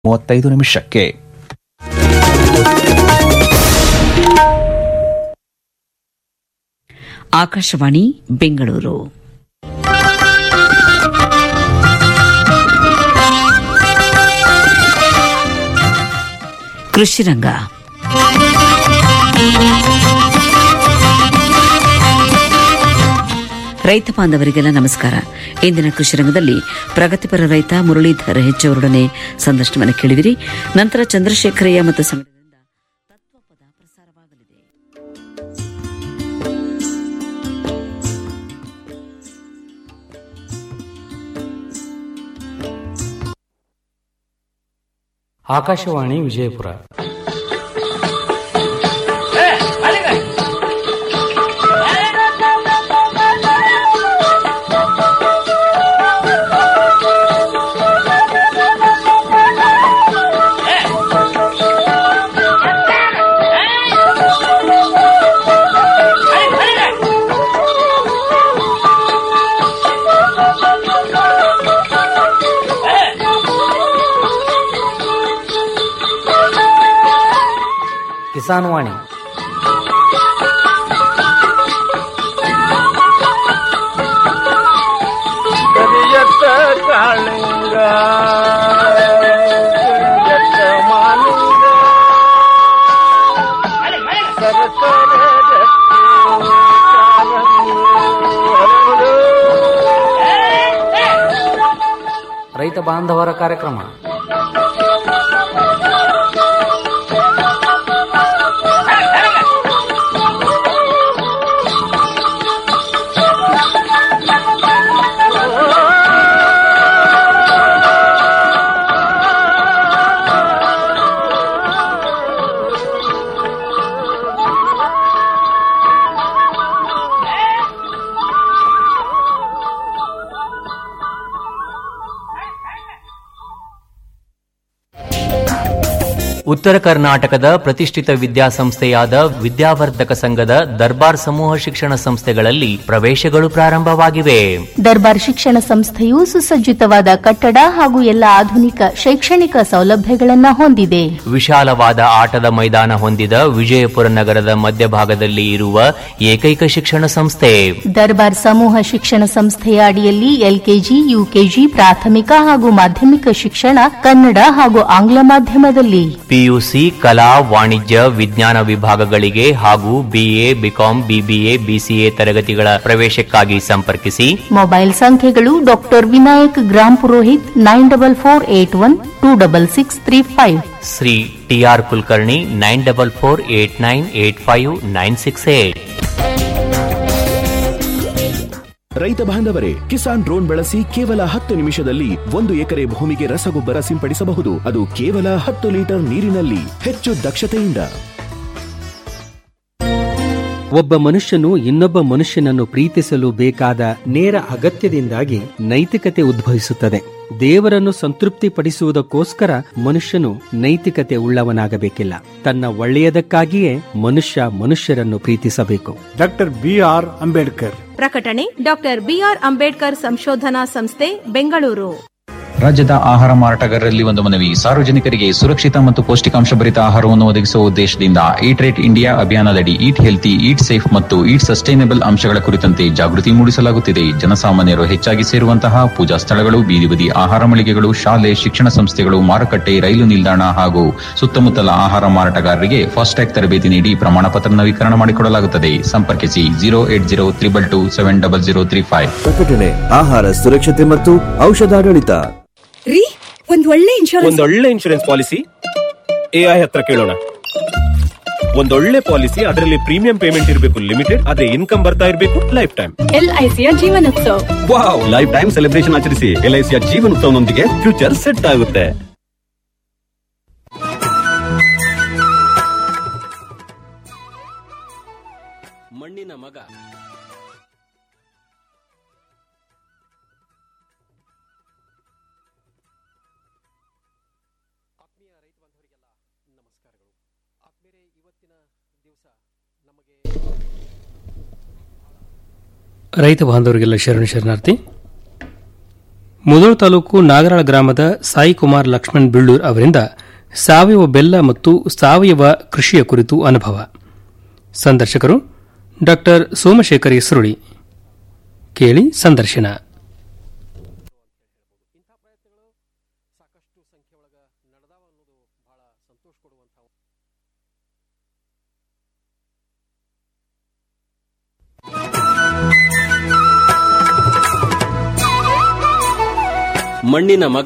ಮೂವತ್ತೈದು ನಿಮಿಷಕ್ಕೆ ಆಕಾಶವಾಣಿ ಬೆಂಗಳೂರು ಕೃಷಿ ರಂಗ ರೈತ ಬಾಂಧವರಿಗೆಲ್ಲ ನಮಸ್ಕಾರ ಇಂದಿನ ಕೃಷಿ ರಂಗದಲ್ಲಿ ಪ್ರಗತಿಪರ ರೈತ ಮುರಳೀಧರ್ ಹೆಚ್ ಅವರೊಡನೆ ಸಂದರ್ಶನವನ್ನು ಕೇಳಿದಿರಿ ನಂತರ ಚಂದ್ರಶೇಖರಯ್ಯ ಮತ್ತು ಸಂಘದಿಂದ ತತ್ವಪದ ಪ್ರಸಾರವಾಗಲಿದೆ ಆಕಾಶವಾಣಿ ವಿಜಯಪುರ ಕಿಸಾನ್ ವಾಣಿ ಕರಿಯತ್ತ ಕಾಳಿಂಗ ಕರಿಯತ್ತ ಮಾಲಿಂಗ ಸರಸರ ರತ್ನ ಕಾಲಂಗಿ ಹರಡು. ರೈತ ಬಾಂಧವರ ಕಾರ್ಯಕ್ರಮ ಉತ್ತರ ಕರ್ನಾಟಕದ ಪ್ರತಿಷ್ಠಿತ ವಿದ್ಯಾಸಂಸ್ಥೆಯಾದ ವಿದ್ಯಾವರ್ಧಕ ಸಂಘದ ದರ್ಬಾರ್ ಸಮೂಹ ಶಿಕ್ಷಣ ಸಂಸ್ಥೆಗಳಲ್ಲಿ ಪ್ರವೇಶಗಳು ಪ್ರಾರಂಭವಾಗಿವೆ ದರ್ಬಾರ್ ಶಿಕ್ಷಣ ಸಂಸ್ಥೆಯು ಸುಸಜ್ಜಿತವಾದ ಕಟ್ಟಡ ಹಾಗೂ ಎಲ್ಲ ಆಧುನಿಕ ಶೈಕ್ಷಣಿಕ ಸೌಲಭ್ಯಗಳನ್ನು ಹೊಂದಿದೆ ವಿಶಾಲವಾದ ಆಟದ ಮೈದಾನ ಹೊಂದಿದ ವಿಜಯಪುರ ನಗರದ ಮಧ್ಯಭಾಗದಲ್ಲಿ ಇರುವ ಏಕೈಕ ಶಿಕ್ಷಣ ಸಂಸ್ಥೆ ದರ್ಬಾರ್ ಸಮೂಹ ಶಿಕ್ಷಣ ಸಂಸ್ಥೆಯ ಅಡಿಯಲ್ಲಿ ಎಲ್ಕೆಜಿ ಯುಕೆಜಿ ಪ್ರಾಥಮಿಕ ಹಾಗೂ ಮಾಧ್ಯಮಿಕ ಶಿಕ್ಷಣ ಕನ್ನಡ ಹಾಗೂ ಆಂಗ್ಲ ಮಾಧ್ಯಮದಲ್ಲಿ ಪಿಯುಸಿ ಕಲಾ ವಾಣಿಜ್ಯ ವಿಜ್ಞಾನ ವಿಭಾಗಗಳಿಗೆ ಹಾಗೂ ಬಿಎ ಬಿಕಾಂ ಬಿಬಿಎ ಬಿಸಿಎ ತರಗತಿಗಳ ಪ್ರವೇಶಕ್ಕಾಗಿ ಸಂಪರ್ಕಿಸಿ ಮೊಬೈಲ್ ಸಂಖ್ಯೆಗಳು doctor Vinayak Grampurohit nine double four eight one two double six three five Shri TR Kulkarni nine double four eight nine eight five nine six eight ರೈತ ಬಾಂಧವರೇ ಕಿಸಾನ್ ಡ್ರೋನ್ ಬಳಸಿ ಕೇವಲ ಹತ್ತು ನಿಮಿಷದಲ್ಲಿ ಒಂದು ಎಕರೆ ಭೂಮಿಗೆ ರಸಗೊಬ್ಬರ ಸಿಂಪಡಿಸಬಹುದು ಅದು ಕೇವಲ ಹತ್ತು ಲೀಟರ್ ನೀರಿನಲ್ಲಿ ಹೆಚ್ಚು ದಕ್ಷತೆಯಿಂದ ಒಬ್ಬ ಮನುಷ್ಯನು ಇನ್ನೊಬ್ಬ ಮನುಷ್ಯನನ್ನು ಪ್ರೀತಿಸಲು ಬೇಕಾದ ನೇರ ಅಗತ್ಯದಿಂದಾಗಿ ನೈತಿಕತೆ ಉದ್ಭವಿಸುತ್ತದೆ ದೇವರನ್ನು ಸಂತೃಪ್ತಿಪಡಿಸುವುದಕ್ಕೋಸ್ಕರ ಮನುಷ್ಯನು ನೈತಿಕತೆ ಉಳ್ಳವನಾಗಬೇಕಿಲ್ಲ ತನ್ನ ಒಳ್ಳೆಯದಕ್ಕಾಗಿಯೇ ಮನುಷ್ಯ ಮನುಷ್ಯರನ್ನು ಪ್ರೀತಿಸಬೇಕು ಡಾಕ್ಟರ್ ಬಿ ಆರ್ ಅಂಬೇಡ್ಕರ್ ಪ್ರಕಟಣೆ ಡಾಕ್ಟರ್ ಬಿಆರ್ ಅಂಬೇಡ್ಕರ್ ಸಂಶೋಧನಾ ಸಂಸ್ಥೆ ಬೆಂಗಳೂರು ರಾಜ್ಯದ ಆಹಾರ ಮಾರಾಟಗಾರರಲ್ಲಿ ಒಂದು ಮನವಿ ಸಾರ್ವಜನಿಕರಿಗೆ ಸುರಕ್ಷಿತ ಮತ್ತು ಪೌಷ್ಟಿಕಾಂಶ ಭರಿತ ಆಹಾರವನ್ನು ಒದಗಿಸುವ ಉದ್ದೇಶದಿಂದ ಈಟ್ ರೇಟ್ ಇಂಡಿಯಾ ಅಭಿಯಾನದಡಿ ಈಟ್ ಹೆಲ್ತಿ ಈಟ್ ಸೇಫ್ ಮತ್ತು ಈಟ್ ಸಸ್ಟೈನಬಲ್ ಅಂಶಗಳ ಕುರಿತಂತೆ ಜಾಗೃತಿ ಮೂಡಿಸಲಾಗುತ್ತಿದೆ ಜನಸಾಮಾನ್ಯರು ಹೆಚ್ಚಾಗಿ ಸೇರುವಂತಹ ಪೂಜಾ ಸ್ಥಳಗಳು ಬೀದಿ ಬದಿ ಆಹಾರ ಮಳಿಗೆಗಳು ಶಾಲೆ ಶಿಕ್ಷಣ ಸಂಸ್ಥೆಗಳು ಮಾರುಕಟ್ಟೆ ರೈಲು ನಿಲ್ದಾಣ ಹಾಗೂ ಸುತ್ತಮುತ್ತಲ ಆಹಾರ ಮಾರಾಟಗಾರರಿಗೆ ಫಾಸ್ಟ್ಯಾಗ್ ತರಬೇತಿ ನೀಡಿ ಪ್ರಮಾಣ ಪತ್ರ ನವೀಕರಣ ಮಾಡಿಕೊಡಲಾಗುತ್ತದೆ ಸಂಪರ್ಕಿಸಿ zero eight zero triple two seven double zero three five ಪ್ರಕಟಣೆ ಆಹಾರ ಸುರಕ್ಷತೆ ಮತ್ತು ಔಷಧಾಡಳಿತ ರೀ ಒಂದ್ ಒಳ್ಳೆ ಇನ್ಶೂರೆನ್ಸ್ ಒಂದೊಳ್ಳೆ ಇನ್ಶೂರೆನ್ಸ್ ಪಾಲಿಸಿ ಎಐ ಹತ್ರ ಕೇಳೋಣ ಒಂದೊಳ್ಳೆ ಪಾಲಿಸಿ ಅದರಲ್ಲಿ ಪ್ರೀಮಿಯಂ ಪೇಮೆಂಟ್ ಇರಬೇಕು ಲಿಮಿಟೆಡ್ ಅದೇ ಇನ್ಕಮ್ ಬರ್ತಾ ಇರಬೇಕು ಲೈಫ್ ಟೈಮ್ ಎಲ್ಐಸಿಯ ಜೀವನೋತ್ಸವ ವಾವ್ ಲೈಫ್ ಟೈಮ್ ಸೆಲೆಬ್ರೇಷನ್ ಆಚರಿಸಿ ಎಲ್ಐಸಿಯ ಜೀವನೋತ್ಸವನೊಂದಿಗೆ ಫ್ಯೂಚರ್ ಸೆಟ್ ಆಗುತ್ತೆ ಮಣ್ಣಿನ ಮಗ ರೈತ ಬಾಂಧವರಿಗೆಲ್ಲ ಶರಣ ಶರಣಾರ್ಥಿ ಮುದೋಳ್ ತಾಲೂಕು ನಾಗರಾಳ ಗ್ರಾಮದ ಸಾಯಿ ಕುಮಾರ್ ಲಕ್ಷ್ಮಣ್ ಬಿಳ್ಳೂರ್ ಅವರಿಂದ ಸಾವಯವ ಬೆಲ್ಲ ಮತ್ತು ಸಾವಯವ ಕೃಷಿಯ ಕುರಿತು ಅನುಭವ ಸಂದರ್ಶಕರು ಡಾ ಸೋಮಶೇಖರ್ ಸುರುಳಿ ಕೇಳಿ ಸಂದರ್ಶನ ಮಣ್ಣಿನ ಮಗ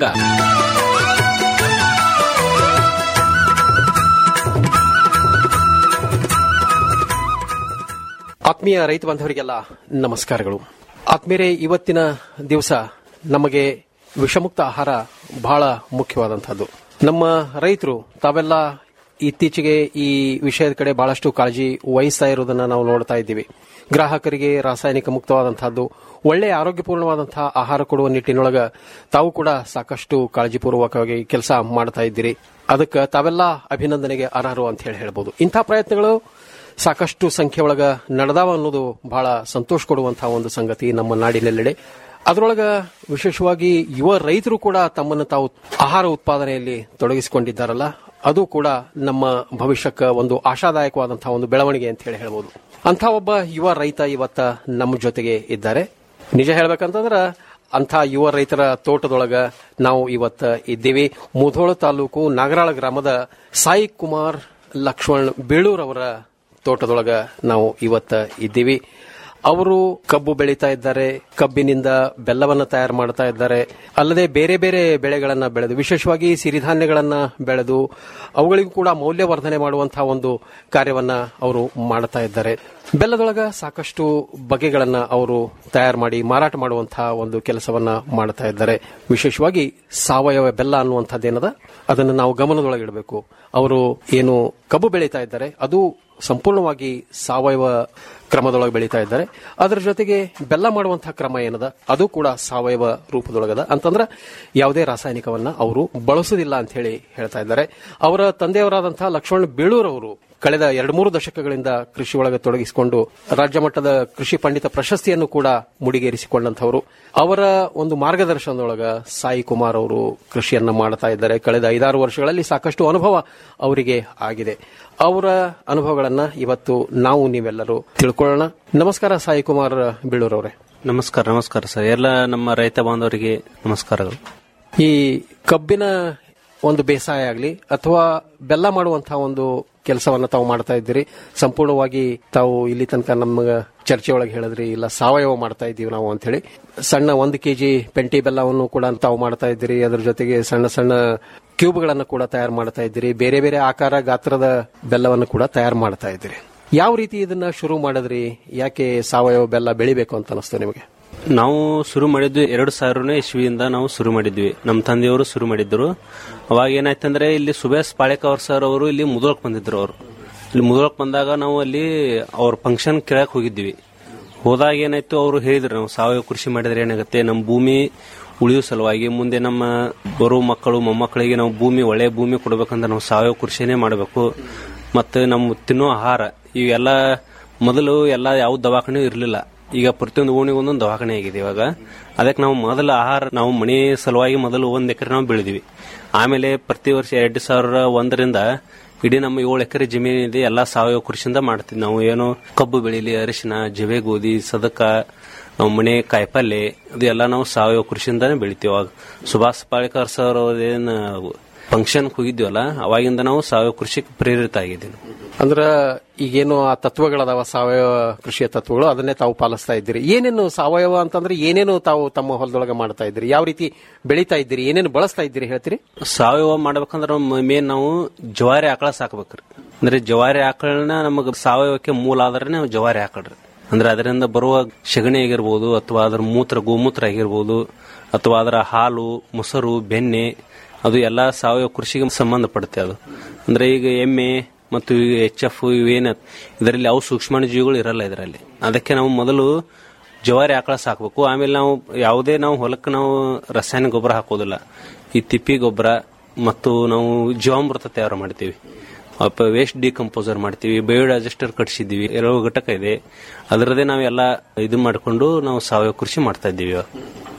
ಆತ್ಮೀಯ ರೈತ ಬಾಂಧವರಿಗೆಲ್ಲ ನಮಸ್ಕಾರಗಳು ಆತ್ಮೀಯರೇ ಇವತ್ತಿನ ದಿವಸ ನಮಗೆ ವಿಷಮುಕ್ತ ಆಹಾರ ಬಹಳ ಮುಖ್ಯವಾದಂತಹದ್ದು ನಮ್ಮ ರೈತರು ತಾವೆಲ್ಲ ಇತ್ತೀಚೆಗೆ ಈ ವಿಷಯದ ಕಡೆ ಬಹಳಷ್ಟು ಕಾಳಜಿ ವಹಿಸ್ತಾ ಇರುವುದನ್ನ ನಾವು ನೋಡ್ತಾ ಇದ್ದೀವಿ ಗ್ರಾಹಕರಿಗೆ ರಾಸಾಯನಿಕ ಮುಕ್ತವಾದಂತಹದ್ದು ಒಳ್ಳೆಯ ಆರೋಗ್ಯಪೂರ್ಣವಾದಂತಹ ಆಹಾರ ಕೊಡುವ ನಿಟ್ಟಿನೊಳಗ ತಾವು ಕೂಡ ಸಾಕಷ್ಟು ಕಾಳಜಿಪೂರ್ವಕವಾಗಿ ಕೆಲಸ ಮಾಡ್ತಾ ಇದ್ದೀರಿ ಅದಕ್ಕೆ ತಾವೆಲ್ಲ ಅಭಿನಂದನೆಗೆ ಅರ್ಹರು ಅಂತ ಹೇಳಿ ಹೇಳ್ಬೋದು ಇಂಥ ಪ್ರಯತ್ನಗಳು ಸಾಕಷ್ಟು ಸಂಖ್ಯೆ ಒಳಗ ನಡೆದಾವ ಅನ್ನೋದು ಬಹಳ ಸಂತೋಷ ಕೊಡುವಂತಹ ಒಂದು ಸಂಗತಿ ನಮ್ಮ ನಾಡಿನೆಲ್ಲೆಡೆ ಅದರೊಳಗ ವಿಶೇಷವಾಗಿ ಯುವ ರೈತರು ಕೂಡ ತಮ್ಮನ್ನು ತಾವು ಆಹಾರ ಉತ್ಪಾದನೆಯಲ್ಲಿ ತೊಡಗಿಸಿಕೊಂಡಿದ್ದಾರಲ್ಲ ಅದು ಕೂಡ ನಮ್ಮ ಭವಿಷ್ಯಕ್ಕೆ ಒಂದು ಆಶಾದಾಯಕವಾದಂತಹ ಒಂದು ಬೆಳವಣಿಗೆ ಅಂತ ಹೇಳಿ ಹೇಳ್ಬೋದು ಅಂಥ ಒಬ್ಬ ಯುವ ರೈತ ಇವತ್ತ ನಮ್ಮ ಜೊತೆಗೆ ಇದ್ದಾರೆ ನಿಜ ಹೇಳ್ಬೇಕಂತಂದ್ರ ಅಂಥ ಯುವ ರೈತರ ತೋಟದೊಳಗ ನಾವು ಇವತ್ತ ಇದ್ದೀವಿ ಮುಧೋಳ ತಾಲೂಕು ನಾಗರಾಳ ಗ್ರಾಮದ ಸಾಯಿ ಕುಮಾರ್ ಲಕ್ಷ್ಮಣ್ ಬೇಳೂರ್ ಅವರ ತೋಟದೊಳಗ ನಾವು ಇವತ್ತ ಇದ್ದೀವಿ ಅವರು ಕಬ್ಬು ಬೆಳೀತಾ ಇದ್ದಾರೆ ಕಬ್ಬಿನಿಂದ ಬೆಲ್ಲವನ್ನ ತಯಾರು ಮಾಡ್ತಾ ಇದ್ದಾರೆ ಅಲ್ಲದೆ ಬೇರೆ ಬೇರೆ ಬೆಳೆಗಳನ್ನ ಬೆಳೆದು ವಿಶೇಷವಾಗಿ ಸಿರಿಧಾನ್ಯಗಳನ್ನ ಬೆಳೆದು ಅವುಗಳಿಗೂ ಕೂಡ ಮೌಲ್ಯವರ್ಧನೆ ಮಾಡುವಂತಹ ಒಂದು ಕಾರ್ಯವನ್ನ ಅವರು ಮಾಡ್ತಾ ಇದ್ದಾರೆ ಬೆಲ್ಲದೊಳಗ ಸಾಕಷ್ಟು ಬಗೆಗಳನ್ನ ಅವರು ತಯಾರು ಮಾಡಿ ಮಾರಾಟ ಮಾಡುವಂತಹ ಒಂದು ಕೆಲಸವನ್ನ ಮಾಡ್ತಾ ಇದ್ದಾರೆ ವಿಶೇಷವಾಗಿ ಸಾವಯವ ಬೆಲ್ಲ ಅನ್ನುವಂಥದ್ದೇನದ ಅದನ್ನು ನಾವು ಗಮನದೊಳಗಿಡಬೇಕು ಅವರು ಏನು ಕಬ್ಬು ಬೆಳೀತಾ ಇದ್ದಾರೆ ಅದು ಸಂಪೂರ್ಣವಾಗಿ ಸಾವಯವ ಕ್ರಮದೊಳಗೆ ಬೆಳೀತಾ ಇದ್ದಾರೆ ಅದರ ಜೊತೆಗೆ ಬೆಲ್ಲ ಮಾಡುವಂತಹ ಕ್ರಮ ಏನದ ಅದು ಕೂಡ ಸಾವಯವ ರೂಪದೊಳಗದ ಅಂತಂದ್ರ ಯಾವುದೇ ರಾಸಾಯನಿಕವನ್ನ ಅವರು ಬಳಸುವುದಿಲ್ಲ ಅಂತ ಹೇಳಿ ಹೇಳ್ತಾ ಇದ್ದಾರೆ ಅವರ ತಂದೆಯವರಾದಂತಹ ಲಕ್ಷ್ಮಣ್ ಬೇಳೂರ್ ಅವರು ಕಳೆದ ಎರಡು ಮೂರು ದಶಕಗಳಿಂದ ಕೃಷಿ ಒಳಗೆ ತೊಡಗಿಸಿಕೊಂಡು ರಾಜ್ಯ ಮಟ್ಟದ ಕೃಷಿ ಪಂಡಿತ ಪ್ರಶಸ್ತಿಯನ್ನು ಕೂಡ ಮುಡಿಗೇರಿಸಿಕೊಂಡಂತವರು ಅವರ ಒಂದು ಮಾರ್ಗದರ್ಶನದೊಳಗ ಸಾಯಿ ಕುಮಾರ್ ಅವರು ಕೃಷಿಯನ್ನ ಮಾಡ್ತಾ ಇದ್ದಾರೆ ಕಳೆದ ಐದಾರು ವರ್ಷಗಳಲ್ಲಿ ಸಾಕಷ್ಟು ಅನುಭವ ಅವರಿಗೆ ಆಗಿದೆ ಅವರ ಅನುಭವಗಳನ್ನ ಇವತ್ತು ನಾವು ನೀವೆಲ್ಲರೂ ತಿಳ್ಕೊಳ್ಳೋಣ ನಮಸ್ಕಾರ ಸಾಯಿ ಕುಮಾರ್ ಬೀಳೂರ್ ಅವರೇ ನಮಸ್ಕಾರ ನಮಸ್ಕಾರ ಸರ್ ಎಲ್ಲ ನಮ್ಮ ರೈತ ಬಾಂಧವರಿಗೆ ನಮಸ್ಕಾರಗಳು ಈ ಕಬ್ಬಿನ ಒಂದು ಬೇಸಾಯ ಆಗಲಿ ಅಥವಾ ಬೆಲ್ಲ ಮಾಡುವಂತಹ ಒಂದು ಕೆಲಸವನ್ನ ತಾವು ಮಾಡ್ತಾ ಇದ್ದೀರಿ ಸಂಪೂರ್ಣವಾಗಿ ತಾವು ಇಲ್ಲಿ ತನಕ ನಮ್ಮ ಚರ್ಚೆ ಒಳಗೆ ಹೇಳಿದ್ರಿ ಇಲ್ಲ ಸಾವಯವ ಮಾಡ್ತಾ ಇದ್ದೀವಿ ನಾವು ಅಂತ ಹೇಳಿ ಸಣ್ಣ ಒಂದು ಕೆಜಿ ಪೆಂಟಿ ಬೆಲ್ಲವನ್ನು ಕೂಡ ತಾವು ಮಾಡ್ತಾ ಇದ್ದೀರಿ ಅದರ ಜೊತೆಗೆ ಸಣ್ಣ ಸಣ್ಣ ಕ್ಯೂಬ್ಗಳನ್ನು ಕೂಡ ತಯಾರು ಮಾಡ್ತಾ ಇದ್ದೀರಿ ಬೇರೆ ಬೇರೆ ಆಕಾರ ಗಾತ್ರದ ಬೆಲ್ಲವನ್ನು ಕೂಡ ತಯಾರು ಮಾಡ್ತಾ ಇದ್ದೀರಿ ಯಾವ ರೀತಿ ಇದನ್ನ ಶುರು ಮಾಡಿದ್ರಿ ಯಾಕೆ ಸಾವಯವ ಬೆಲ್ಲ ಬೆಳಿಬೇಕು ಅಂತ ಅನಿಸ್ತು ನಿಮಗೆ ನಾವು ಶುರು ಮಾಡಿದ್ವಿ ಎರಡು ಸಾವಿರನೇ ಇಸ್ವಿಯಿಂದ ನಾವು ಶುರು ಮಾಡಿದ್ವಿ ನಮ್ಮ ತಂದೆಯವರು ಶುರು ಮಾಡಿದ್ರು ಅವಾಗ ಏನಾಯ್ತಂದ್ರೆ ಇಲ್ಲಿ ಸುಬೇಶ್ ಪಾಳೇಕರ್ ಸರ್ ಅವರು ಇಲ್ಲಿ ಮುದೋಳಕ್ ಬಂದಿದ್ರು ಅವರು ಇಲ್ಲಿ ಮುದೋಳಕ್ ಬಂದಾಗ ನಾವು ಅಲ್ಲಿ ಅವ್ರ ಫಂಕ್ಷನ್ ಕೇಳಕ್ ಹೋಗಿದ್ವಿ ಹೋದಾಗ ಏನಾಯ್ತು ಅವರು ಹೇಳಿದ್ರು ನಾವು ಸಾವಯವ ಕೃಷಿ ಮಾಡಿದ್ರೆ ಏನಾಗುತ್ತೆ ನಮ್ಮ ಭೂಮಿ ಉಳಿಯೋ ಸಲುವಾಗಿ ಮುಂದೆ ನಮ್ಮ ಬರೋ ಮಕ್ಕಳು ಮೊಮ್ಮಕ್ಕಳಿಗೆ ನಾವು ಭೂಮಿ ಒಳ್ಳೆ ಭೂಮಿ ಕೊಡ್ಬೇಕಂದ್ರೆ ನಾವು ಸಾವಯವ ಕೃಷಿನೇ ಮಾಡಬೇಕು ಮತ್ತು ನಮ್ಮ ತಿನ್ನೋ ಆಹಾರ ಇವೆಲ್ಲ ಮೊದಲು ಎಲ್ಲ ಯಾವ ದವಾಖಾನೆ ಇರಲಿಲ್ಲ ಈಗ ಪ್ರತಿಯೊಂದು ಓಣಿಗೆ ಒಂದೊಂದು ದವಾಖಾನೆ ಆಗಿದೆ ಇವಾಗ ಅದಕ್ಕೆ ನಾವು ಮೊದಲ ಆಹಾರ ನಾವು ಮನೆ ಸಲುವಾಗಿ ಮೊದಲು ಒಂದ್ ಎಕರೆ ನಾವು ಬೆಳೆದಿವಿ ಆಮೇಲೆ ಪ್ರತಿ ವರ್ಷ ಎರಡ್ ಸಾವಿರ ಒಂದರಿಂದ ಇಡೀ ನಮ್ಮ ಏಳು ಎಕರೆ ಜಮೀನಿದೆ ಎಲ್ಲಾ ಸಾವಯವ ಕೃಷಿಯಿಂದ ಮಾಡ್ತೀವಿ ನಾವು ಏನು ಕಬ್ಬು ಬೆಳೀಲಿ ಅರಿಶಿನ ಜವೆ ಗೋಧಿ ಸದಕ ನಾವು ಮನೆ ಕಾಯಿಪಲ್ಲೆ ಅದು ಎಲ್ಲ ನಾವು ಸಾವಯವ ಕೃಷಿಯಿಂದಾನೇ ಬೆಳಿತೀವಿ ಅವಾಗ ಸುಭಾಷ್ ಪಾಳೇಕರ್ ಸರ್ ಅವ್ರದೇನು ಫಂಕ್ಷನ್ ಹೋಗಿದ್ವಲ್ಲ ಅವಾಗಿಂದ ನಾವು ಸಾವಯವ ಕೃಷಿಗೆ ಪ್ರೇರಿತ ಆಗಿದ್ದೀವಿ ಅಂದ್ರ ಈಗೇನು ಆ ತತ್ವಗಳದಾವ ಸಾವಯವ ಕೃಷಿಯ ತತ್ವಗಳು ಅದನ್ನೇ ತಾವು ಪಾಲಿಸ್ತಾ ಇದ್ದೀರಿ ಏನೇನು ಸಾವಯವ ಅಂತಂದ್ರೆ ಏನೇನು ತಾವು ತಮ್ಮ ಹೊಲದೊಳಗೆ ಮಾಡ್ತಾ ಇದ್ದೀರಿ ಯಾವ ರೀತಿ ಬೆಳೀತಾ ಇದ್ದೀರಿ ಏನೇನು ಬಳಸ್ತಾ ಇದ್ದೀರಿ ಹೇಳ್ತೀರಿ ಸಾವಯವ ಮಾಡ್ಬೇಕಂದ್ರೆ ಮೇನ್ ನಾವು ಜವಾರಿ ಆಕಳ ಸಾಕ್ಬೇಕ್ರಿ ಅಂದ್ರೆ ಜವಾರಿ ಆಕಳನ ನಮಗೆ ಸಾವಯವಕ್ಕೆ ಮೂಲ ಆದ್ರೆ ನಾವು ಜವಾರಿ ಆಕಳ್ರಿ ಅಂದ್ರೆ ಅದರಿಂದ ಬರುವ ಸಗಣಿ ಆಗಿರ್ಬೋದು ಅಥವಾ ಅದರ ಮೂತ್ರ ಗೋಮೂತ್ರ ಆಗಿರ್ಬೋದು ಅಥವಾ ಅದರ ಹಾಲು ಮೊಸರು ಬೆಣ್ಣೆ ಅದು ಎಲ್ಲ ಸಾವಯವ ಕೃಷಿಗೆ ಸಂಬಂಧಪಡುತ್ತೆ ಅದು ಅಂದ್ರೆ ಈಗ ಎಮ್ಮೆ ಮತ್ತು ಎಚ್ ಎಫ್ ಇವೇನ ಇದರಲ್ಲಿ ಅವು ಸೂಕ್ಷ್ಮಾಣು ಜೀವಿಗಳು ಇರಲ್ಲ ಇದರಲ್ಲಿ ಅದಕ್ಕೆ ನಾವು ಮೊದಲು ಜವಾರಿ ಆಕಳ ಸಾಕಬೇಕು ಆಮೇಲೆ ನಾವು ಯಾವುದೇ ನಾವು ಹೊಲಕ್ಕೆ ನಾವು ರಾಸಾಯನಿಕ ಗೊಬ್ಬರ ಹಾಕೋದಿಲ್ಲ ಈ ತಿಪ್ಪಿ ಗೊಬ್ಬರ ಮತ್ತು ನಾವು ಜೀವಾಮೃತ ತಯಾರು ಮಾಡ್ತೀವಿ ವೇಸ್ಟ್ ಡಿಕಂಪೋಸರ್ ಮಾಡ್ತೀವಿ ಬಯೋಡೈಜೆಸ್ಟರ್ ಕಟ್ಸಿದ್ದೀವಿ ಎರೆಹುಳ ಘಟಕ ಇದೆ ಅದರದೇ ನಾವೆಲ್ಲ ಇದು ಮಾಡಿಕೊಂಡು ನಾವು ಸಾವಯವ ಕೃಷಿ ಮಾಡ್ತಾ ಇದ್ದೀವಿ ಇವಾಗ.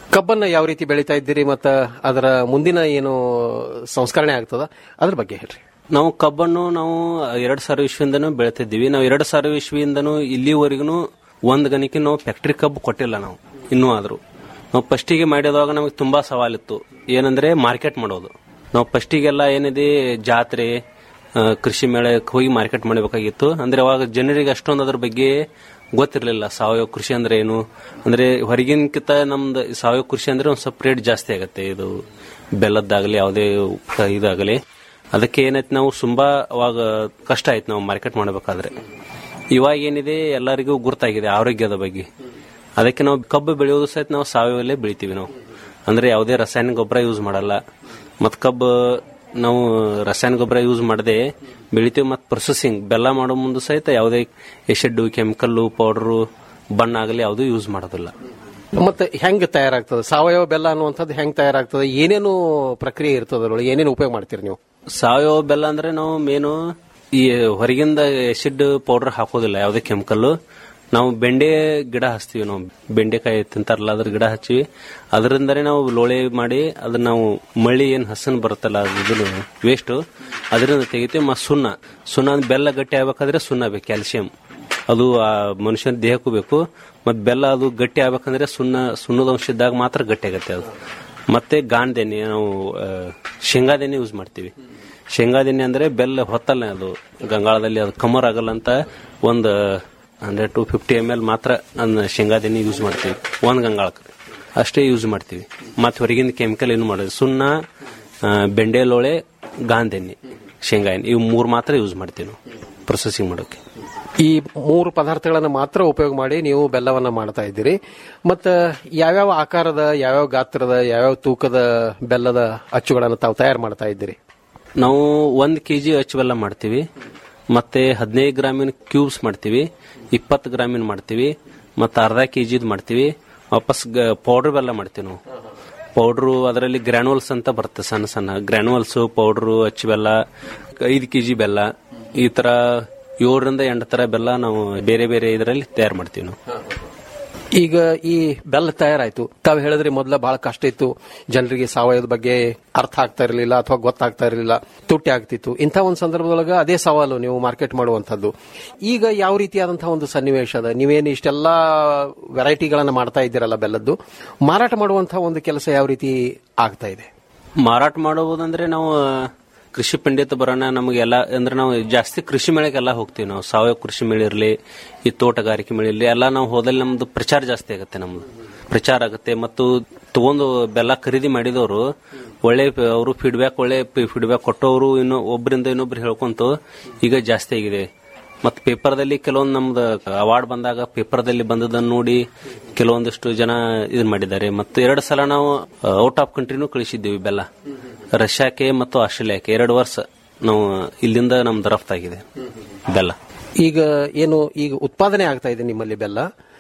ಕಬ್ಬನ್ನ ಯಾವ ರೀತಿ ಬೆಳೀತಾ ಇದ್ದೀರಿ ಮತ್ತು ಅದರ ಮುಂದಿನ ಏನು ಸಂಸ್ಕರಣೆ ಆಗ್ತದ ಅದ್ರ ಬಗ್ಗೆ ಹೇಳ್ರಿ ನಾವು ಕಬ್ಬನ್ನು ನಾವು ಎರಡ್ ಸಾವಿರ ಇಸ್ವಿಯಿಂದನೂ ಬೆಳೆತಿದ್ದೀವಿ ನಾವು ಎರಡ್ ಸಾವಿರ ಇಸ್ವಿಯಿಂದನೂ ಇಲ್ಲಿವರೆಗೂ ಒಂದ್ ಗಣಿಕೆ ನಾವು ಫ್ಯಾಕ್ಟ್ರಿ ಕಬ್ಬು ಕೊಟ್ಟಿಲ್ಲ ನಾವು ಇನ್ನೂ ಆದ್ರೂ ನಾವು ಫಸ್ಟಿಗೆ ಮಾಡಿದಾಗ ನಮಗೆ ತುಂಬಾ ಸವಾಲಿತ್ತು ಏನಂದ್ರೆ ಮಾರ್ಕೆಟ್ ಮಾಡೋದು ನಾವು ಫಸ್ಟಿಗೆಲ್ಲ ಏನಿದೆ ಜಾತ್ರೆ ಆ, ಕೃಷಿ ಮೇಳಕ್ಕೆ ಹೋಗಿ ಮಾರ್ಕೆಟ್ ಮಾಡಬೇಕಾಗಿತ್ತು ಅಂದ್ರೆ ಅವಾಗ ಜನರಿಗೆ ಅಷ್ಟೊಂದು ಅದ್ರ ಬಗ್ಗೆ ಗೊತ್ತಿರಲಿಲ್ಲ ಸಾವಯವ ಕೃಷಿ ಅಂದ್ರೆ ಏನು ಅಂದ್ರೆ ಹೊರಗಿನಕಿಂತ ನಮ್ದು ಸಾವಯವ ಕೃಷಿ ಅಂದ್ರೆ ಒಂದು ಸ್ವಲ್ಪ ರೇಟ್ ಜಾಸ್ತಿ ಆಗುತ್ತೆ ಇದು ಬೆಲ್ಲದ್ದಾಗಲಿ ಯಾವುದೇ ಕ- ಇದಾಗಲಿ ಅದಕ್ಕೆ ಏನೈತೆ ನಾವು ತುಂಬಾ ಅವಾಗ ಕಷ್ಟ ಆಯ್ತು ನಾವು ಮಾರ್ಕೆಟ್ ಮಾಡಬೇಕಾದ್ರೆ ಇವಾಗ ಏನಿದೆ ಎಲ್ಲರಿಗೂ ಗುರ್ತಾಗಿದೆ ಆರೋಗ್ಯದ ಬಗ್ಗೆ ಅದಕ್ಕೆ ನಾವು ಕಬ್ಬು ಬೆಳೆಯೋದು ಸಹಿತ ನಾವು ಸಾವಯವಲ್ಲೇ ಬೆಳಿತೀವಿ ನಾವು ಅಂದ್ರೆ ಯಾವುದೇ ರಾಸಾಯನಿಕ ಗೊಬ್ಬರ ಯೂಸ್ ಮಾಡಲ್ಲ ಮತ್ ಕಬ್ಬು ನಾವು ರಾಸಾಯನಿಕ ಗೊಬ್ಬರ ಯೂಸ್ ಮಾಡದೆ ಬೆಳಿತೀವಿ ಮತ್ತು ಪ್ರೊಸೆಸಿಂಗ್ ಬೆಲ್ಲ ಮಾಡೋ ಮುಂದೆ ಸಹಿತ ಯಾವುದೇ ಎಸಿಡ್ ಕೆಮಿಕಲ್ಲು ಪೌಡರು ಬಣ್ಣ ಆಗಲಿ ಯಾವುದೂ ಯೂಸ್ ಮಾಡೋದಿಲ್ಲ ಮತ್ತೆ ಹೆಂಗ್ ತಯಾರಾಗ್ತದೆ ಸಾವಯವ ಬೆಲ್ಲ ಅನ್ನುವಂಥದ್ದು ಹೆಂಗ್ ತಯಾರಾಗ್ತದೆ ಏನೇನು ಪ್ರಕ್ರಿಯೆ ಇರ್ತದೆ ಅದ್ರೊಳಗೆ ಏನೇನು ಉಪಯೋಗ ಮಾಡ್ತೀರಿ ನೀವು ಸಾವಯವ ಬೆಲ್ಲ ಅಂದ್ರೆ ನಾವು ಮೇನು ಈ ಹೊರಗಿಂದ ಎಸಿಡ್ ಪೌಡರ್ ಹಾಕೋದಿಲ್ಲ ಯಾವುದೇ ಕೆಮಿಕಲ್ ನಾವು ಬೆಂಡೆ ಗಿಡ ಹಚ್ತೀವಿ ನಾವು ಬೆಂಡೆಕಾಯಿ ತಿಂತಾರಲ್ಲ ಅದ್ರ ಗಿಡ ಹಚ್ಚಿವಿ ಅದರಿಂದನೇ ನಾವು ಲೋಳೆ ಮಾಡಿ ಅದನ್ನ ನಾವು ಮಳ್ಳಿ ಏನ್ ಹಸನ್ ಬರುತ್ತಲ್ಲ ಇದನ್ನು ವೇಸ್ಟ್ ಅದರಿಂದ ತೆಗಿತೀವಿ ಮತ್ತು ಸುಣ್ಣ ಸುಣ್ಣ ಅಂದ್ರೆ ಬೆಲ್ಲ ಗಟ್ಟಿ ಆಗ್ಬೇಕಾದ್ರೆ ಸುಣ್ಣ ಬೇಕು ಕ್ಯಾಲ್ಸಿಯಂ ಅದು ಆ ಮನುಷ್ಯನ ದೇಹಕ್ಕೂ ಬೇಕು ಮತ್ತು ಬೆಲ್ಲ ಅದು ಗಟ್ಟಿ ಆಗ್ಬೇಕಂದ್ರೆ ಸುಣ್ಣ ಸುಣ್ಣದ ಅಂಶ ಇದ್ದಾಗ ಮಾತ್ರ ಗಟ್ಟಿ ಆಗತ್ತೆ ಅದು ಮತ್ತೆ ಗಾಂಧೆಣ್ಣೆ ನಾವು ಆ, ಶೇಂಗಾದೆಣ್ಣೆ ಯೂಸ್ ಮಾಡ್ತೀವಿ ಶೇಂಗಾದೆಣ್ಣೆ ಅಂದ್ರೆ ಬೆಲ್ಲ ಹೊತ್ತಲ್ಲ ಅದು ಗಂಗಾಳದಲ್ಲಿ ಅದು ಕಮರ್ ಆಗಲ್ಲ ಅಂತ ಒಂದು hundred two fifty M L ಮಾತ್ರ ಅದನ್ನ ಶೇಂಗಾದೆಣ್ಣೆ ಯೂಸ್ ಮಾಡ್ತೀವಿ ಒಂದು ಗಂಗಾಳಕ್ಕೆ ಅಷ್ಟೇ ಯೂಸ್ ಮಾಡ್ತೀವಿ ಮತ್ತೆ ಹೊರಗಿಂದ ಕೆಮಿಕಲ್ ಏನು ಮಾಡೋದು ಸುಣ್ಣ ಆ, ಬೆಂಡೆ ಲೋಳೆ ಗಾಂಧೆಣ್ಣೆ ಶೇಂಗಾ ಎಣ್ಣೆ ಇವು ಮೂರು ಮಾತ್ರ ಯೂಸ್ ಮಾಡ್ತೀವಿ ನಾವು ಪ್ರೊಸೆಸಿಂಗ್ ಮಾಡೋಕೆ ಈ ಮೂರು ಪದಾರ್ಥಗಳನ್ನು ಮಾತ್ರ ಉಪಯೋಗ ಮಾಡಿ ನೀವು ಬೆಲ್ಲವನ್ನ ಮಾಡ್ತಾ ಇದ್ದೀರಿ ಮತ್ತು ಯಾವ್ಯಾವ ಆಕಾರದ ಯಾವ್ಯಾವ ಗಾತ್ರದ ಯಾವ್ಯಾವ ತೂಕದ ಬೆಲ್ಲದ ಅಚ್ಚುಗಳನ್ನು ತಾವು ತಯಾರು ಮಾಡ್ತಾ ಇದ್ದೀರಿ ನಾವು ಒಂದ್ ಕೆಜಿ ಅಚ್ಚು ಬೆಲ್ಲ ಮಾಡ್ತೀವಿ ಮತ್ತೆ ಹದಿನೈದು ಗ್ರಾಮಿನ ಕ್ಯೂಬ್ಸ್ ಮಾಡ್ತೀವಿ ಇಪ್ಪತ್ತು ಗ್ರಾಮಿನ ಮಾಡ್ತೀವಿ ಮತ್ತೆ ಅರ್ಧ ಕೆಜಿದ್ ಮಾಡ್ತೀವಿ ವಾಪಸ್ ಪೌಡರ್ ಬೆಲ್ಲ ಮಾಡ್ತೀವಿ ನಾವು ಪೌಡ್ರು ಅದರಲ್ಲಿ ಗ್ರ್ಯಾನುವಲ್ಸ್ ಅಂತ ಬರುತ್ತೆ ಸಣ್ಣ ಸಣ್ಣ ಗ್ರ್ಯಾನುವಲ್ಸ್ ಪೌಡ್ರು ಅಚ್ಚು ಬೆಲ್ಲ ಐದು ಕೆಜಿ ಬೆಲ್ಲ ಈ ತರ ಏಳರಿಂದ ಎಂಟು ತರ ಬೆಲ್ಲ ನಾವು ಬೇರೆ ಬೇರೆ ಇದರಲ್ಲಿ ತಯಾರು ಮಾಡ್ತೀವಿ ನಾವು ಈಗ ಈ ಬೆಲ್ಲ ತಯಾರಾಯ್ತು ತಾವು ಹೇಳಿದ್ರೆ ಮೊದಲ ಬಹಳ ಕಷ್ಟ ಇತ್ತು ಜನರಿಗೆ ಸಾವಯವದ ಬಗ್ಗೆ ಅರ್ಥ ಆಗ್ತಾ ಇರಲಿಲ್ಲ ಅಥವಾ ಗೊತ್ತಾಗ್ತಾ ಇರಲಿಲ್ಲ ತುಟ್ಟಿ ಆಗ್ತಿತ್ತು ಇಂಥ ಒಂದು ಸಂದರ್ಭದೊಳಗ ಅದೇ ಸವಾಲು ನೀವು ಮಾರ್ಕೆಟ್ ಮಾಡುವಂತದ್ದು ಈಗ ಯಾವ ರೀತಿಯಾದಂತಹ ಒಂದು ಸನ್ನಿವೇಶ ಅದ ನೀವೇನು ಇಷ್ಟೆಲ್ಲ ವೆರೈಟಿಗಳನ್ನ ಮಾಡ್ತಾ ಇದ್ದೀರಲ್ಲ ಬೆಲ್ಲದ್ದು ಮಾರಾಟ ಮಾಡುವಂತಹ ಒಂದು ಕೆಲಸ ಯಾವ ರೀತಿ ಆಗ್ತಾ ಇದೆ ಮಾರಾಟ ಮಾಡುವುದಂದ್ರೆ ನಾವು ಕೃಷಿ ಪಂಡಿತ ಬರೋಣ ನಮಗೆಲ್ಲ ಅಂದ್ರೆ ನಾವು ಜಾಸ್ತಿ ಕೃಷಿ ಮೇಳಕ್ಕೆಲ್ಲ ಹೋಗ್ತೀವಿ ನಾವು ಸಾವಯವ ಕೃಷಿ ಮೇಳ ಇರಲಿ ಈ ತೋಟಗಾರಿಕೆ ಮೇಳ ಇರಲಿ ಎಲ್ಲ ನಾವು ಹೋದಲ್ಲಿ ನಮ್ದು ಪ್ರಚಾರ ಜಾಸ್ತಿ ಆಗುತ್ತೆ ನಮ್ದು ಪ್ರಚಾರ ಆಗುತ್ತೆ ಮತ್ತು ತಗೊಂಡು ಬೆಲ್ಲ ಖರೀದಿ ಮಾಡಿದವರು ಒಳ್ಳೆ ಅವರು ಫೀಡ್ಬ್ಯಾಕ್ ಒಳ್ಳೆ ಫೀಡ್ಬ್ಯಾಕ್ ಕೊಟ್ಟವರು ಇನ್ನು ಒಬ್ಬರಿಂದ ಇನ್ನೊಬ್ರು ಹೇಳ್ಕೊಂತು ಈಗ ಜಾಸ್ತಿ ಆಗಿದೆ ಮತ್ತು ಪೇಪರ್ದಲ್ಲಿ ಕೆಲವೊಂದು ನಮ್ದು ಅವಾರ್ಡ್ ಬಂದಾಗ ಪೇಪರ್ದಲ್ಲಿ ಬಂದದನ್ನು ನೋಡಿ ಕೆಲವೊಂದಿಷ್ಟು ಜನ ಇದನ್ ಮಾಡಿದ್ದಾರೆ ಮತ್ತು ಎರಡು ಸಲ ನಾವು ಔಟ್ ಆಫ್ ಕಂಟ್ರಿನೂ ಕಳಿಸಿದ್ದೀವಿ ಬೆಲ್ಲ ರಷ್ಯಾಕ್ಕೆ ಮತ್ತು ಆಸ್ಟ್ರೇಲಿಯಾಕ್ಕೆ ಎರಡು ವರ್ಷ ನಾವು ಇಲ್ಲಿಂದ ನಮ್ದು ರಫ್ತಾಗಿದೆ ಬೆಲ್ಲ ಈಗ ಏನು ಈಗ ಉತ್ಪಾದನೆ ಆಗ್ತಾ ಇದೆ ನಿಮ್ಮಲ್ಲಿ ಬೆಲ್ಲ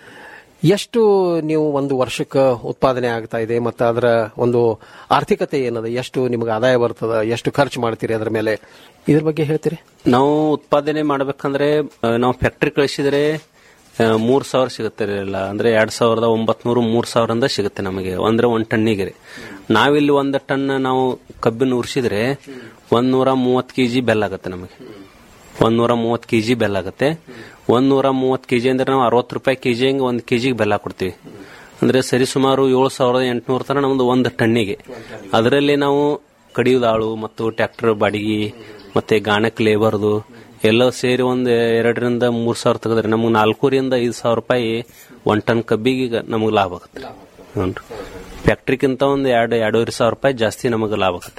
ಎಷ್ಟು ನೀವು ಒಂದು ವರ್ಷಕ್ಕೆ ಉತ್ಪಾದನೆ ಆಗ್ತಾ ಇದೆ ಮತ್ತು ಅದರ ಒಂದು ಆರ್ಥಿಕತೆ ಏನದ ಎಷ್ಟು ನಿಮಗೆ ಆದಾಯ ಬರ್ತದ ಎಷ್ಟು ಖರ್ಚು ಮಾಡ್ತೀರಿ ಅದರ ಮೇಲೆ ಇದ್ರ ಬಗ್ಗೆ ಹೇಳ್ತೀರಿ ನಾವು ಉತ್ಪಾದನೆ ಮಾಡ್ಬೇಕಂದ್ರೆ ಆ, ನಾವು ಫ್ಯಾಕ್ಟ್ರಿ ಕಳಿಸಿದ್ರೆ ಆ, ಮೂರ್ ಸಾವಿರ ಸಿಗುತ್ತೆ ಇಲ್ಲ ಅಂದ್ರೆ ಎರಡ್ ಸಾವಿರದ ಒಂಬತ್ನೂರು ಮೂರ್ ಸಾವಿರದಿಂದ ಸಿಗುತ್ತೆ ನಮಗೆ ಅಂದ್ರೆ ಒಂದ್ ಟನ್ನಿಗೆ ರೀ. ನಾವಿಲ್ಲಿ ಒಂದ್ ಟನ್ ನಾವು ಕಬ್ಬಿನ ಉರ್ಸಿದ್ರೆ ಒಂದ್ ನೂರ ಮೂವತ್ ಕೆಜಿ ಬೆಲ್ಲ ಆಗುತ್ತೆ ನಮಗೆ ಒಂದ್ ನೂರ ಮೂವತ್ ಕೆಜಿ ಬೆಲ್ಲ ಆಗುತ್ತೆ ಒಂದ್ ನೂರ ಮೂವತ್ ಕೆಜಿ ಅಂದ್ರೆ ನಾವು ಅರವತ್ತು ರೂಪಾಯಿ ಕೆಜಿ ಹಂಗೆ ಒಂದ್ ಕೆಜಿಗೆ ಬೆಲ್ಲ ಕೊಡ್ತೀವಿ ಅಂದ್ರೆ ಸರಿ ಸುಮಾರು ಏಳು ಸಾವಿರದ ಎಂಟುನೂರ ತರ ನಮ್ದು ಒಂದು ಟನ್ನಿಗೆ ಅದರಲ್ಲಿ ನಾವು ಕಡಿಯುದಾಳು ಮತ್ತು ಟ್ರ್ಯಾಕ್ಟರ್ ಬಾಡಿಗೆ ಮತ್ತೆ ಗಾಣಕ್ ಲೇಬರ್ದು ಎಲ್ಲ ಸೇರಿ ಒಂದು ಎರಡರಿಂದ ಮೂರ್ ಸಾವಿರ ತೆಗೆದ್ರೆ ನಮ್ಗೆ ನಾಲ್ಕೂರಿಂದ ಐದು ಸಾವಿರ ರೂಪಾಯಿ ಒನ್ ಟನ್ ಕಬ್ಬಿಗೆ ಈಗ ನಮಗೆ ಲಾಭ ಆಗುತ್ತೆ ಹ್ಞೂ ಫ್ಯಾಕ್ಟ್ರಿಗಿಂತ ಒಂದು ಎರಡು ಎರಡೂವರೆ ಸಾವಿರ ರೂಪಾಯಿ ಜಾಸ್ತಿ ನಮಗೆ ಲಾಭ ಆಗುತ್ತೆ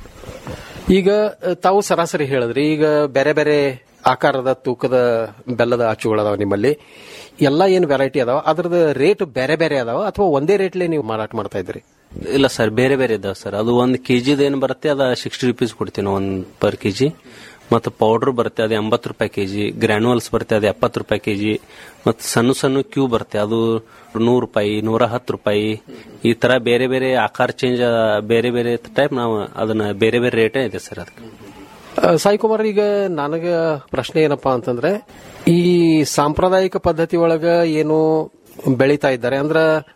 ಈಗ ಅ, ತಾವು ಸರಾಸರಿ ಹೇಳಿದ್ರಿ ಈಗ ಬೇರೆ ಬೇರೆ ಆಕಾರದ ತೂಕದ ಬೆಲ್ಲದ ಅಚ್ಚುಗಳದಾವ ನಿಮ್ಮಲ್ಲಿ ಎಲ್ಲ ಏನು ವೆರೈಟಿ ಅದಾವ ಅದ್ರದ್ದು ರೇಟ್ ಬೇರೆ ಬೇರೆ ಅದಾವ ಅಥವಾ ಒಂದೇ ರೇಟ್ಲೆ ನೀವು ಮಾರಾಟ ಮಾಡ್ತಾ ಇದ್ರಿ ಇಲ್ಲ ಸರ್ ಬೇರೆ ಬೇರೆ ಇದಾವೆ ಸರ್ ಅದು ಒಂದು ಕೆಜಿದ ಏನು ಬರುತ್ತೆ ಅದು ಸಿಕ್ಸ್ಟಿ ರುಪೀಸ್ ಕೊಡ್ತೀವಿ ನಾವು ಒಂದು ಪರ್ ಕೆಜಿ ಮತ್ತು ಪೌಡರ್ ಬರುತ್ತೆ ಅದು ಎಂಬತ್ತು ರೂಪಾಯಿ ಕೆಜಿ ಗ್ರ್ಯಾನುವಲ್ಸ್ ಬರುತ್ತೆ ಅದು ಎಪ್ಪತ್ತು ರೂಪಾಯಿ ಕೆಜಿ ಮತ್ತು ಸಣ್ಣ ಸಣ್ಣ ಕ್ಯೂ ಬರುತ್ತೆ ಅದು ನೂರು ರೂಪಾಯಿ ನೂರ ಹತ್ತು ರೂಪಾಯಿ ಈ ತರ ಬೇರೆ ಬೇರೆ ಆಕಾರ ಚೇಂಜ್ ಬೇರೆ ಬೇರೆ ಟೈಪ್ ನಾವು ಅದನ್ನ ಬೇರೆ ಬೇರೆ ರೇಟೇ ಇದೆ ಸರ್ ಅದಕ್ಕೆ ಅ, ಸಾಯಿ ಕುಮಾರ್ ಈಗ ನನಗ ಪ್ರಶ್ನೆ ಏನಪ್ಪಾ ಅಂತಂದ್ರೆ ಈ ಸಾಂಪ್ರದಾಯಿಕ ಪದ್ಧತಿ ಒಳಗ ಏನು ಬೆಳೀತಾ ಇದ್ದಾರೆ ಅಂದ್ರ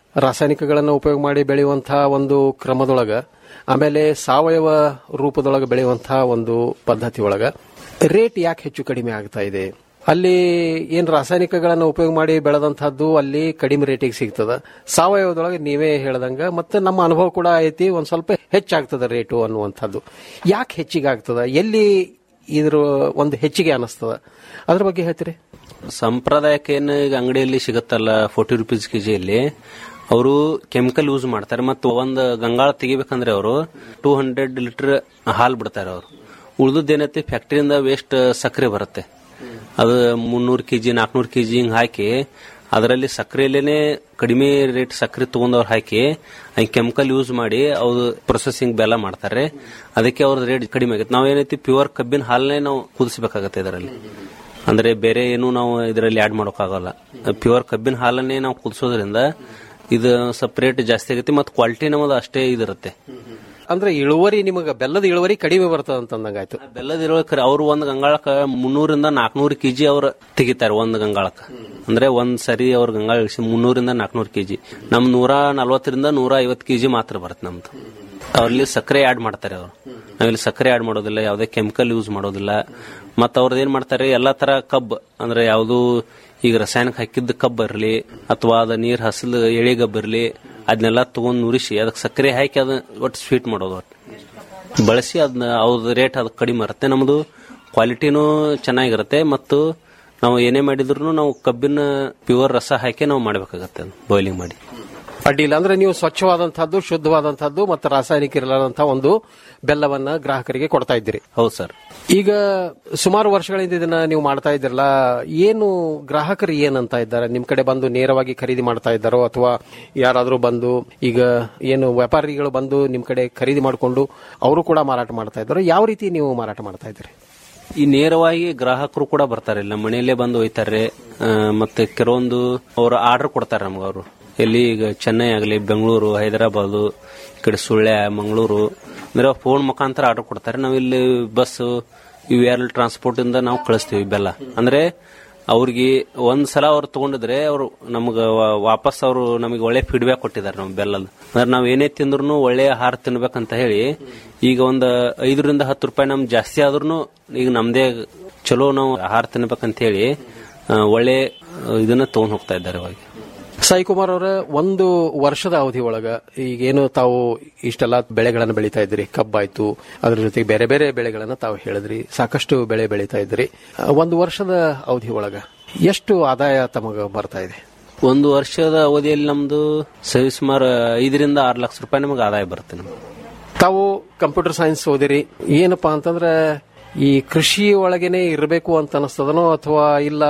ರಾಸಾಯನಿಕಗಳನ್ನು ಉಪಯೋಗ ಮಾಡಿ ಬೆಳೆಯುವಂತಹ ಒಂದು ಕ್ರಮದೊಳಗ ಆಮೇಲೆ ಸಾವಯವ ರೂಪದೊಳಗೆ ಬೆಳೆಯುವಂತಹ ಒಂದು ಪದ್ಧತಿ ಒಳಗ ರೇಟ್ ಯಾಕೆ ಹೆಚ್ಚು ಕಡಿಮೆ ಆಗ್ತಾ ಇದೆ ಅಲ್ಲಿ ಏನ್ ರಾಸಾಯನಿಕಗಳನ್ನು ಉಪಯೋಗ ಮಾಡಿ ಬೆಳೆದಂತಹದ್ದು ಅಲ್ಲಿ ಕಡಿಮೆ ರೇಟಿಗೆ ಸಿಗ್ತದ ಸಾವಯವದೊಳಗೆ ನೀವೇ ಹೇಳ್ದಂಗ ಮತ್ತೆ ನಮ್ಮ ಅನುಭವ ಕೂಡ ಐತಿ ಒಂದ್ ಸ್ವಲ್ಪ ಹೆಚ್ಚಾಗ್ತದ ರೇಟು ಅನ್ನುವಂಥದ್ದು ಯಾಕೆ ಹೆಚ್ಚಿಗೆ ಆಗ್ತದ ಎಲ್ಲಿ ಇದ್ರ ಒಂದು ಹೆಚ್ಚಿಗೆ ಅನಿಸ್ತದ ಅದ್ರ ಬಗ್ಗೆ ಹೇಳ್ತೀರಿ ಸಂಪ್ರದಾಯಕ್ಕೆ ಏನು ಈಗ ಅಂಗಡಿಯಲ್ಲಿ ಸಿಗುತ್ತಲ್ಲ ಫೋರ್ಟಿ ರುಪೀಸ್ ಕೆಜಿಯಲ್ಲಿ ಅವರು ಕೆಮಿಕಲ್ ಯೂಸ್ ಮಾಡ್ತಾರೆ ಮತ್ತು ಒಂದು ಗಂಗಾಳ ತೆಗಿಬೇಕಂದ್ರೆ ಅವರು ಟೂ ಹಂಡ್ರೆಡ್ ಲೀಟರ್ ಹಾಲು ಬಿಡ್ತಾರೆ ಅವರು ಉಳಿದದ್ದೇನೈತಿ ಫ್ಯಾಕ್ಟ್ರಿಯಿಂದ ವೇಸ್ಟ್ ಸಕ್ಕರೆ ಬರುತ್ತೆ ಅದು ಮುನ್ನೂರು ಕೆಜಿ ನಾಲ್ಕನೂರು ಕೆಜಿ ಹಿಂಗ್ ಹಾಕಿ ಅದರಲ್ಲಿ ಸಕ್ಕರೆಯಲ್ಲೇನೆ ಕಡಿಮೆ ರೇಟ್ ಸಕ್ಕರೆ ತಗೊಂಡವ್ರು ಹಾಕಿ ಹಂಗೆ ಕೆಮಿಕಲ್ ಯೂಸ್ ಮಾಡಿ ಅವ್ರು ಪ್ರೊಸೆಸಿಂಗ್ ಬೆಲ್ಲ ಮಾಡ್ತಾರೆ ಅದಕ್ಕೆ ಅವ್ರದ್ದು ರೇಟ್ ಕಡಿಮೆ ಆಗುತ್ತೆ ನಾವೇನೈತಿ ಪ್ಯೂರ್ ಕಬ್ಬಿನ ಹಾಲನ್ನೇ ನಾವು ಕುದಿಸ್ಬೇಕಾಗತ್ತೆ ಇದರಲ್ಲಿ ಅಂದ್ರೆ ಬೇರೆ ಏನು ನಾವು ಇದರಲ್ಲಿ ಆಡ್ ಮಾಡೋಕ್ಕಾಗಲ್ಲ ಪ್ಯೂರ್ ಕಬ್ಬಿನ ಹಾಲನ್ನೇ ನಾವು ಕುದಿಸೋದ್ರಿಂದ ಇದು ಸ್ವಲ್ಪ ರೇಟ್ ಜಾಸ್ತಿ ಆಗತ್ತೆ ಮತ್ತು ಕ್ವಾಲಿಟಿ ನಮ್ಮದು ಅಷ್ಟೇ ಇದಿರುತ್ತೆ ಅಂದ್ರೆ ಇಳುವರಿ ನಿಮಗೆ ಬೆಲ್ಲದ ಇಳುವರಿ ಕಡಿಮೆ ಬರ್ತದ ಅಂತಂದಂಗಾಯ್ತು ಬೆಲ್ಲದ ಇಳುವರಿ ಅವ್ರು ಒಂದ್ ಗಂಗಾಳಕ್ಕ ಮುನ್ನೂರಿಂದ ನಾಲ್ಕನೂರು ಕೆಜಿ ಅವ್ರು ತೆಗಿತಾರೆ ಒಂದ್ ಗಂಗಾಳಕ್ಕ ಅಂದ್ರೆ ಒಂದ್ ಸರಿ ಅವ್ರ ಗಂಗಾಳ ಇಳಿಸಿ ಮುನ್ನೂರಿಂದ ನಾಲ್ಕನೂರು ಕೆಜಿ ನಮ್ ನೂರ ನಲ್ವತ್ತರಿಂದ ನೂರ ಐವತ್ತು ಕೆಜಿ ಮಾತ್ರ ಬರುತ್ತೆ ನಮ್ದು ಅವ್ರಲ್ಲಿ ಸಕ್ಕರೆ ಆಡ್ ಮಾಡ್ತಾರೆ ಅವರು ನಾವಿಲ್ಲಿ ಸಕ್ಕರೆ ಆಡ್ ಮಾಡೋದಿಲ್ಲ ಯಾವುದೇ ಕೆಮಿಕಲ್ ಯೂಸ್ ಮಾಡೋದಿಲ್ಲ ಮತ್ತ ಅವ್ರದ್ದು ಏನ್ ಮಾಡ್ತಾರೆ ಎಲ್ಲಾ ತರ ಕಬ್ಬ್ ಅಂದ್ರೆ ಯಾವುದು ಈಗ ರಾಸಾಯನಿಕ ಹಾಕಿದ್ದ ಕಬ್ಬ್ ಇರಲಿ ಅಥವಾ ಅದ ನೀರ್ ಹಸಲ್ ಎಳೆ ಗಬ್ಬ್ ಇರಲಿ ಅದನ್ನೆಲ್ಲ ತಗೊಂಡ್ ನುರಿಸಿ ಅದಕ್ಕೆ ಸಕ್ಕರೆ ಹಾಕಿ ಅದನ್ನ ಒಟ್ಟು ಸ್ವೀಟ್ ಮಾಡೋದು ಒಟ್ಟು ಬಳಸಿ ಅದನ್ನ ಅವ್ರದ್ದು ರೇಟ್ ಅದು ಕಡಿಮೆ ಇರುತ್ತೆ ನಮ್ದು ಕ್ವಾಲಿಟಿನೂ ಚೆನ್ನಾಗಿರುತ್ತೆ ಮತ್ತು ನಾವು ಏನೇ ಮಾಡಿದ್ರು ನಾವು ಕಬ್ಬಿನ ಪ್ಯೂರ್ ರಸ ಹಾಕಿ ನಾವು ಮಾಡ್ಬೇಕಾಗತ್ತೆ ಬಾಯ್ಲಿಂಗ್ ಮಾಡಿ ಅಡ್ಡಿಲ್ಲ ಅಂದ್ರೆ ನೀವು ಸ್ವಚ್ಛವಾದಂತಹದ್ದು ಶುದ್ಧವಾದಂತಹದ್ದು ಮತ್ತು ರಾಸಾಯನಿಕ ಇರಲಾದಂತಹ ಒಂದು ಬೆಲ್ಲವನ್ನ ಗ್ರಾಹಕರಿಗೆ ಕೊಡ್ತಾ ಇದ್ದೀರಿ ಹೌದು ಸರ್ ಈಗ ಸುಮಾರು ವರ್ಷಗಳಿಂದ ಇದನ್ನ ನೀವು ಮಾಡ್ತಾ ಇದ್ದೀರಲ್ಲ ಏನು ಗ್ರಾಹಕರು ಏನಂತ ಇದ್ದಾರೆ ನಿಮ್ ಕಡೆ ಬಂದು ನೇರವಾಗಿ ಖರೀದಿ ಮಾಡ್ತಾ ಇದ್ದಾರೋ ಅಥವಾ ಯಾರಾದರೂ ಬಂದು ಈಗ ಏನು ವ್ಯಾಪಾರಿಗಳು ಬಂದು ನಿಮ್ ಕಡೆ ಖರೀದಿ ಮಾಡಿಕೊಂಡು ಅವರು ಕೂಡ ಮಾರಾಟ ಮಾಡ್ತಾ ಇದ್ದಾರೋ ಯಾವ ರೀತಿ ನೀವು ಮಾರಾಟ ಮಾಡ್ತಾ ಇದ್ದೀರಿ ಈ ನೇರವಾಗಿ ಗ್ರಾಹಕರು ಕೂಡ ಬರ್ತಾರೆ ಇಲ್ಲ ಮನೆಯಲ್ಲೇ ಬಂದು ಒಯ್ತಾರೆ ಆ, ಮತ್ತೆ ಕೆಲವೊಂದು ಅವರು ಆರ್ಡರ್ ಕೊಡ್ತಾರೆ ನಮ್ಗೆ ಅವರು ಎಲ್ಲಿ ಈಗ ಚೆನ್ನೈ ಆಗಲಿ ಬೆಂಗಳೂರು ಹೈದರಾಬಾದು ಈ ಕಡೆ ಸುಳ್ಯ ಮಂಗಳೂರು ಅಂದ್ರೆ ಫೋನ್ ಮುಖಾಂತರ ಆರ್ಡರ್ ಕೊಡ್ತಾರೆ ನಾವು ಇಲ್ಲಿ ಬಸ್ ಇವು ಏರ್ ಟ್ರಾನ್ಸ್ಪೋರ್ಟ್ ಇಂದ ನಾವು ಕಳಿಸ್ತೀವಿ ಬೆಲ್ಲ ಅಂದ್ರೆ ಅವ್ರಿಗೆ ಒಂದ್ ಸಲ ಅವ್ರು ತಗೊಂಡಿದ್ರೆ ಅವರು ನಮ್ಗೆ ವಾಪಸ್ ಅವರು ನಮಗೆ ಒಳ್ಳೆ ಫೀಡ್ಬ್ಯಾಕ್ ಕೊಟ್ಟಿದ್ದಾರೆ ನಾವು ಬೆಲ್ಲದ ಅಂದ್ರೆ ನಾವ್ ಏನೇ ತಿಂದ್ರು ಒಳ್ಳೆ ಆಹಾರ ತಿನ್ಬೇಕಂತ ಹೇಳಿ ಈಗ ಒಂದು ಐದರಿಂದ ಹತ್ತು ರೂಪಾಯಿ ನಮ್ ಜಾಸ್ತಿ ಆದ್ರೂ ಈಗ ನಮ್ದೇ ಚಲೋ ನಾವು ಆಹಾರ ತಿನ್ಬೇಕಂತ ಹೇಳಿ ಆ, ಒಳ್ಳೆ ಆ, ಇದನ್ನ ತಗೊಂಡ್ ಹೋಗ್ತಾ ಇದ್ದಾರೆ ಇವಾಗ ಸಾಯಿ ಕುಮಾರ್ ಅವರ ಒಂದು ವರ್ಷದ ಅವಧಿ ಒಳಗ ಈಗೇನು ತಾವು ಇಷ್ಟೆಲ್ಲ ಬೆಳೆಗಳನ್ನು ಬೆಳೀತಾ ಇದ್ರಿ ಕಬ್ಬಾಯ್ತು ಅದ್ರ ಜೊತೆಗೆ ಬೇರೆ ಬೇರೆ ಬೆಳೆಗಳನ್ನ ತಾವು ಹೇಳಿದ್ರಿ ಸಾಕಷ್ಟು ಬೆಳೆ ಬೆಳೀತಾ ಇದ್ರಿ ಆ, ಒಂದು ವರ್ಷದ ಅವಧಿ ಒಳಗ ಎಷ್ಟು ಆದಾಯ ತಮಗ ಬರ್ತಾ ಇದೆ ಒಂದು ವರ್ಷದ ಅವಧಿಯಲ್ಲಿ ನಮ್ದು ಸರಿಸುಮಾರು ಐದರಿಂದ ಆರು ಲಕ್ಷ ರೂಪಾಯಿ ನಮಗೆ ಆದಾಯ ಬರುತ್ತೆ ನಮ್ಗೆ ತಾವು ಕಂಪ್ಯೂಟರ್ ಸೈನ್ಸ್ ಓದಿರಿ ಏನಪ್ಪಾ ಅಂತಂದ್ರೆ ಈ ಕೃಷಿ ಒಳಗೇನೆ ಇರಬೇಕು ಅಂತ ಅನಿಸ್ತದನೋ ಅಥವಾ ಇಲ್ಲ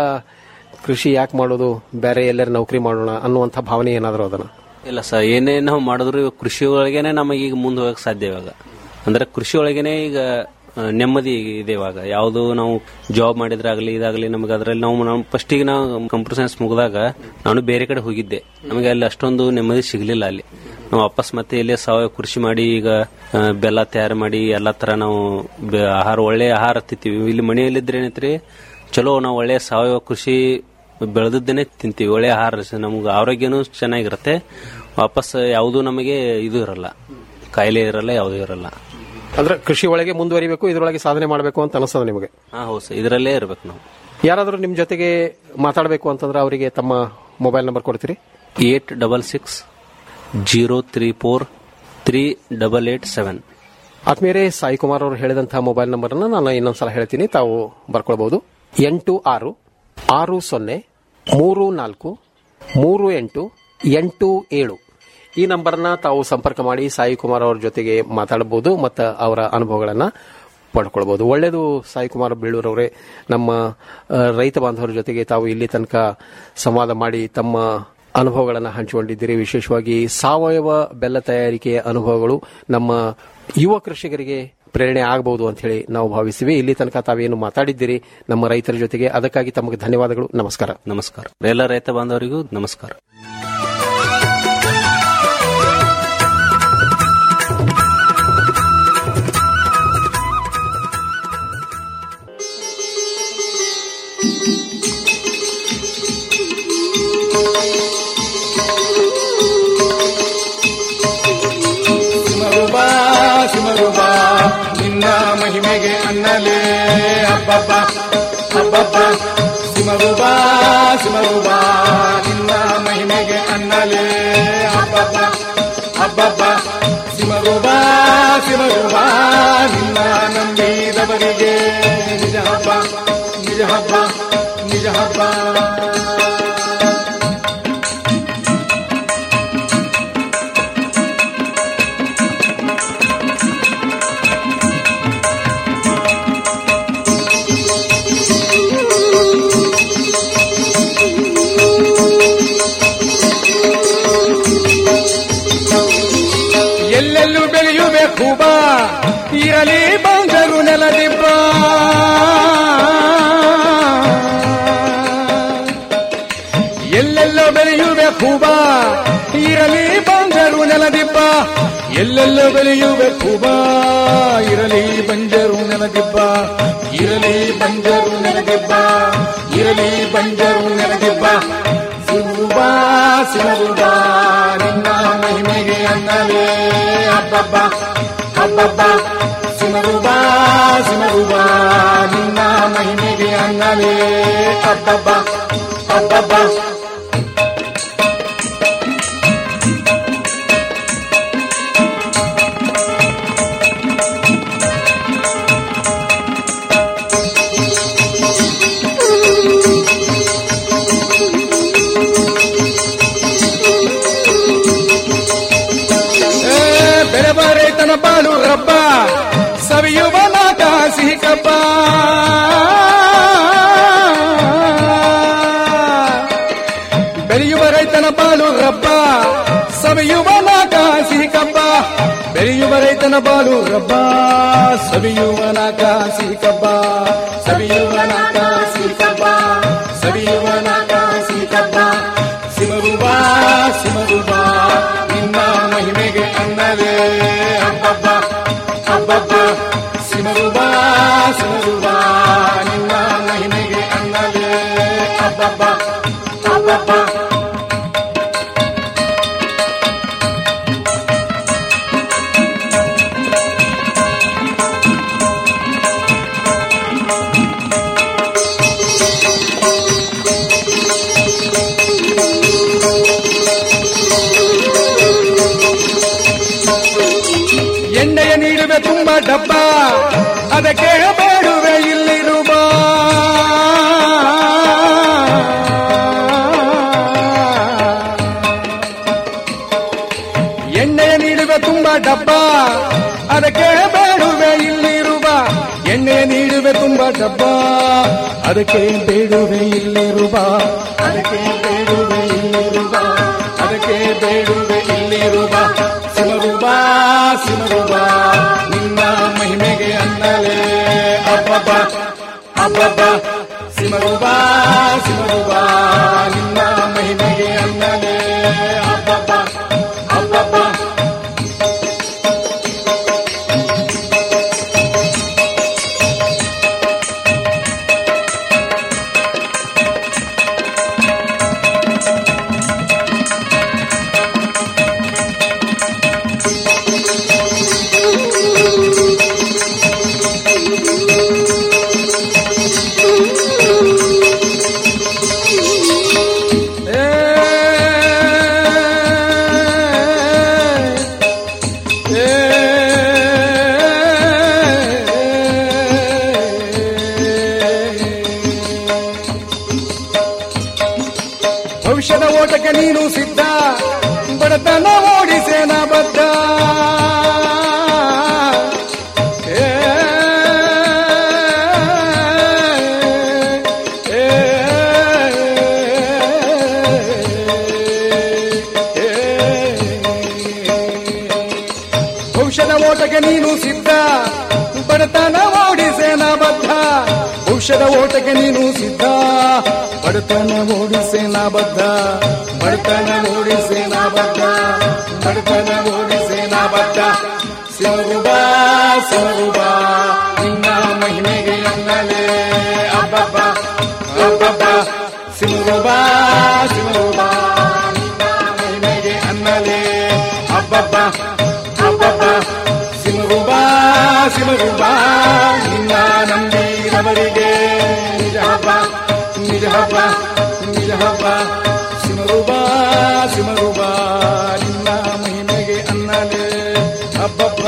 ಕೃಷಿ ಯಾಕೆ ಮಾಡೋದು ಬೇರೆ ಎಲ್ಲರ ನೌಕರಿ ಮಾಡೋಣ ಅನ್ನುವಂಥ ಭಾವನೆ ಏನಾದರೂ ಅದನ್ನ ಇಲ್ಲ ಸರ್ ಏನೇ ನಾವು ಮಾಡಿದ್ರು ಇವಾಗ ಕೃಷಿ ಒಳಗೇನೆ ನಮಗೆ ಈಗ ಮುಂದೆ ಹೋಗಕ್ಕೆ ಸಾಧ್ಯ ಇವಾಗ ಅಂದ್ರೆ ಕೃಷಿ ಒಳಗೇನೆ ಈಗ ಆ, ನೆಮ್ಮದಿ ಇದೆ ಇವಾಗ ಯಾವುದು ನಾವು ಜಾಬ್ ಮಾಡಿದ್ರಾಗಲಿ ಇದಾಗಲಿ ನಮಗೆ ಅದರಲ್ಲಿ ನಾವು ನಾವು ಫಸ್ಟಿಗೆ ನಾವು ಕಂಪ್ಯೂಟರ್ ಸೈನ್ಸ್ ಮುಗಿದಾಗ ನಾನು ಬೇರೆ ಕಡೆ ಹೋಗಿದ್ದೆ ನಮಗೆ ಅಲ್ಲಿ ಅಷ್ಟೊಂದು ನೆಮ್ಮದಿ ಸಿಗಲಿಲ್ಲ ಅಲ್ಲಿ ನಾವು ವಾಪಸ್ ಮತ್ತೆ ಇಲ್ಲೇ ಸಾವಯವ ಕೃಷಿ ಮಾಡಿ ಈಗ ಆ, ಬೆಲ್ಲ ತಯಾರು ಮಾಡಿ ಎಲ್ಲಾ ತರ ನಾವು ಬೆ- ಆಹಾರ ಒಳ್ಳೆ ಆಹಾರ ತಿಂತೀವಿ ಇಲ್ಲಿ ಮನೆಯಲ್ಲಿದ್ರೆ ಏನೈತ್ರಿ ಚಲೋ ನಾವು ಒಳ್ಳೆ ಸಾವಯವ ಕೃಷಿ ಬೆಳೆದದ್ದೇನೆ ತಿಂತೀವಿ ಒಳ್ಳೆ ಆಹಾರ ನಮ್ಗೆ ಆರೋಗ್ಯನೂ ಚೆನ್ನಾಗಿರುತ್ತೆ ವಾಪಸ್ ಯಾವುದೂ ನಮಗೆ ಇದು ಇರಲ್ಲ ಕಾಯಿಲೆ ಇರಲ್ಲ ಯಾವುದೂ ಇರಲ್ಲ ಅಂದ್ರೆ ಕೃಷಿ ಒಳಗೆ ಮುಂದುವರಿಬೇಕು ಇದರೊಳಗೆ ಸಾಧನೆ ಮಾಡಬೇಕು ಅಂತ ಅನಿಸ್ತದ ನಿಮಗೆ ಹಾ ಹೌದು ಸರ್ ಇದರಲ್ಲೇ ಇರ್ಬೇಕು ನಾವು ಯಾರಾದರೂ ನಿಮ್ಮ ಜೊತೆಗೆ ಮಾತಾಡಬೇಕು ಅಂತಂದ್ರೆ ಅವರಿಗೆ ತಮ್ಮ ಮೊಬೈಲ್ ನಂಬರ್ ಕೊಡ್ತೀರಿ eight double six zero three four three double eight seven ಆತ್ಮೀಯರೇ ಸಾಯಿ ಕುಮಾರ್ ಅವರು ಹೇಳಿದಂತಹ ಮೊಬೈಲ್ ನಂಬರ್ ಅನ್ನ ನಾನು ಇನ್ನೊಂದ್ಸಲ ಹೇಳ್ತೀನಿ ತಾವು ಬರ್ಕೊಳ್ಬಹುದು ಎಂಟು ಆರು ಆರು ಸೊನ್ನೆ ಮೂರು ನಾಲ್ಕು ಮೂರು ಎಂಟು ಎಂಟು ಏಳು ಈ ನಂಬರ್ನ ತಾವು ಸಂಪರ್ಕ ಮಾಡಿ ಸಾಯಿ ಕುಮಾರ್ ಅವ್ರ ಜೊತೆಗೆ ಮಾತಾಡಬಹುದು ಮತ್ತು ಅವರ ಅನುಭವಗಳನ್ನ ಪಡ್ಕೊಳ್ಬಹುದು ಒಳ್ಳೆಯದು ಸಾಯಿ ಕುಮಾರ್ ಬೀಳೂರವರೇ ನಮ್ಮ ಆ, ರೈತ ಬಾಂಧವರ ಜೊತೆಗೆ ತಾವು ಇಲ್ಲಿ ತನಕ ಸಂವಾದ ಮಾಡಿ ತಮ್ಮ ಅನುಭವಗಳನ್ನು ಹಂಚಿಕೊಂಡಿದ್ದೀರಿ ವಿಶೇಷವಾಗಿ ಸಾವಯವ ಬೆಲ್ಲ ತಯಾರಿಕೆಯ ಅನುಭವಗಳು ನಮ್ಮ ಯುವ ಕೃಷಿಕರಿಗೆ ಪ್ರೇರಣೆ ಆಗಬಹುದು ಅಂತ ಹೇಳಿ ನಾವು ಭಾವಿಸ್ತೀವಿ ಇಲ್ಲಿ ತನಕ ತಾವೇನು ಮಾತಾಡಿದ್ದೀರಿ ನಮ್ಮ ರೈತರ ಜೊತೆಗೆ ಅದಕ್ಕಾಗಿ ತಮಗೆ ಧನ್ಯವಾದಗಳು ನಮಸ್ಕಾರ ನಮಸ್ಕಾರ ಎಲ್ಲ ರೈತ ಬಾಂಧವರಿಗೂ ನಮಸ್ಕಾರ ಅನ್ನಲೇ ಹಬ್ಬಬ್ಬ ಹಬ್ಬಬ್ಬ ಸಿಮರುಬಾ ಸಿಮರುಬಾ ನಿನ್ನ ಮಹಿಮೆಗೆ ಅನ್ನಲೇ ಹಬ್ಬಬ್ಬ ಹಬ್ಬಬ್ಬ ಸಿಮರುಬಾ ಸಿಮರುಬಾ ನಿನ್ನ ನಂಬಿದವರಿಗೆ ನಿಜ ಹಬ್ಬ ನಿಜ ಹಬ್ಬ ನಿಜ ಹಬ್ಬ ಎಲ್ಲೆಲ್ಲೂ ಬೆಳೆಯುವೆ ಹೂಬ ಇರಲಿ ಬಂದರು ನೆಲದಿಬ್ಬ ಎಲ್ಲೆಲ್ಲೋ ಬೆಳೆಯುವೆ ಹೂಬ ಇರಲಿ ಬಂದರು ನೆಲದಿಬ್ಬ ಎಲ್ಲೆಲ್ಲೋ ಬೆಳೆಯುವೆ ಹೂಬ ಇರಲಿ ಬಂಜರು ನೆಲದಿಬ್ಬ ಇರಲಿ ಬಂಜರು ನೆಲದಿಬ್ಬ ಇರಲಿ ಬಂಜರು ನೆಲದಿಬ್ಬ ಸಿಗುಬಾ ಸಿಗುಬಾ ನಿನ್ನ ಮಹಿಮೆಗೆ ಅನ್ನಲೇ ಹಬ್ಬಬ್ಬ ಹಬ್ಬಬ್ಬ ಸಿಮರುಬಾ ಸಿಮರುಬಾ ನಿನ್ನ ಮಹಿಮೆಗೆ ಅನ್ನಲೇ ಹಬ್ಬಬ್ಬ ಹಬ್ಬಬ್ಬ ಬೆರಬ ರೈತನ ಬಾಳು ರಬ್ಬ ಸವಿಯುವ ನಾಟ ಸಿಹಿ ಕಬ್ಬ ಬೆಳೆಯುವ ರೈತನ ಬಾಳು ರಬ್ಬ ಸವಿಯುವ ನಾಟ ಸಿಹಿ ಕಬ್ಬ ಬೆಳೆಯುವ ರೈತನ ಬಾಳು ರಬ್ಬ ಸವಿಯುವ ನಾಟ ಸಿಹಿ ಕಬ್ಬ ಸವಿಯುವ ನಾಟ ಸಿಹಿ ಕಬ್ಬ ಸವಿಯುವ ನಾಟ ಸಿಹಿ ಕಬ್ಬ ಸಿಮರುಬಾ ಸಿಮರುಬಾ ನಿನ್ನ ಮಹಿಮೆಗೆ ಅನ್ನಲೇ ಹಬ್ಬಬ್ಬ ಹಬ್ಬಬ್ಬ ಸಿಮರುಬಾ ಸಿಮರುಬಾ ನಿನ್ನ ಮಹಿಮೆಗೆ ಅನ್ನಲೇ ಹಬ್ಬಬ್ಬ ಹಬ್ಬಬ್ಬ ಎಣ್ಣೆಯ ನೀಡುವೆ ತುಂಬ ಡಬ್ಬ ಅದಕ್ಕೆ ಬೇಡುವೆ ಇಲ್ಲಿರುವ ಎಣ್ಣೆಯ ನೀಡುವೆ ತುಂಬ ಡಬ್ಬ ಅದಕ್ಕೆ ಬೇಡುವೆ ಇಲ್ಲಿರುವ ಎಣ್ಣೆಯ ನೀಡುವೆ ತುಂಬ ಡಬ್ಬ ಅದಕ್ಕೆ ಬೇಡುವೆ ಇಲ್ಲಿರುವ ಅದಕ್ಕೆ ಬೇಡುವೆ ಇಲ್ಲಿರುವ ಅದಕ್ಕೆ ಬೇಡುವೆ ಇಲ್ಲಿರುವ ಸಿಮರುಬಾ ಸಿಮರುಬಾ ನಿನ್ನ ಮಹಿಮೆಗೆ ಅನ್ನಲೇ ಅಬ್ಬಬ್ಬ ಅಬ್ಬಬ್ಬ ಸಿಮರುಬಾ ಸಿಮರುಬಾ ನಿನ್ನ ಮಹಿಮೆಗೆ ಅನ್ನಲೇ ಅಬ್ಬಬ್ಬ ಅಬ್ಬಬ್ಬ ಭವಿಷ್ಯದ ಓಟಕ್ಕೆ ನೀನು ಸಿದ್ಧ ಬಡತನ ಓಡಿಸೇನ ಬದ್ಧ ಏ, ಏ, ಏ, ಭವಿಷ್ಯದ ಓಟಕ್ಕೆ ನೀನು ಸಿದ್ಧ ಬಡತನ ಓಡಿಸೇನ ಬದ್ಧ ಭವಿಷ್ಯದ ಓಟಕ್ಕೆ ನೀನು ಸಿದ್ಧ ಬಡತನ ಓಡಿಸೇನ ಬದ್ಧ ಬಡತನ ಓಡಿಸೇನ ಬದ್ಧ ಬಡತನ ಓಡಿಸೇನ ಬದ್ಧ ಸಿಮರುಬಾ ಸಿಮರುಬಾ ನಿನ್ನ ಮಹಿಮೆಗೆ ಅನ್ನಲೇ ಅಬ್ಬಬ್ಬ ಅಬ್ಬಬ್ಬ ಸಿಮರುಬಾ ಸಿಮರುಬಾ ನಿನ್ನ ಮಹಿಮೆಗೆ ಅನ್ನಲೇ ಅಬ್ಬಬ್ಬ ಅಬ್ಬಬ್ಬ ಸಿಮರುಬಾ ಸಿಮರುಬಾ ನಿನ್ನ ಹಬ್ಬ ನಿಜ ಹಬ್ಬ ಸಿಮರುಬ ಸಿಮರುಬ ನಿನ್ನ ಮಹಿಮೆಗೆ ಅನ್ನಲೇ ಹಬ್ಬಬ್ಬ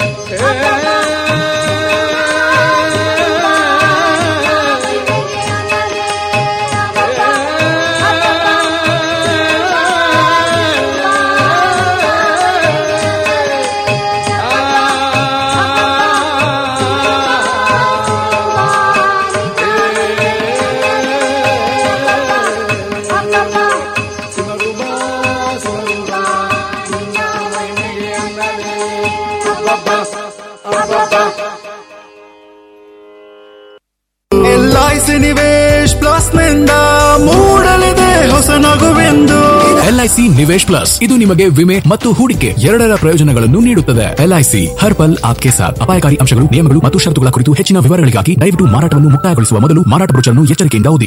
ಎಲ್ಐಸಿ ನಿವೇಶ್ ಪ್ಲಸ್ ನಿಂದ ಮೂಡಲಿದೆ ಹೊಸ ನಗುವೆಂದು ಎಲ್ಐಸಿ ನಿವೇಶ್ ಪ್ಲಸ್ ಇದು ನಿಮಗೆ ವಿಮೆ ಮತ್ತು ಹೂಡಿಕೆ ಎರಡರ ಪ್ರಯೋಜನಗಳನ್ನು ನೀಡುತ್ತದೆ ಎಲ್ಐಸಿ ಹರ್ ಪಲ್ ಆಪ್ಕೆ ಸಾಥ್ ಅಪಾಯಕಾರಿ ಅಂಶಗಳು ನಿಯಮಗಳು ಮತ್ತು ಷರತ್ತುಗಳ ಕುರಿತು ಹೆಚ್ಚಿನ ವಿವರಗಳಿಗಾಗಿ ದಯವಿಟ್ಟು ಮಾರಾಟವನ್ನು ಮುಕ್ತಾಯಗೊಳಿಸುವ ಮೊದಲು ಮಾರಾಟ ಬ್ರೋಚರ್ನ್ನು ಎಚ್ಚರಿಕೆಯಿಂದ ಓದಿ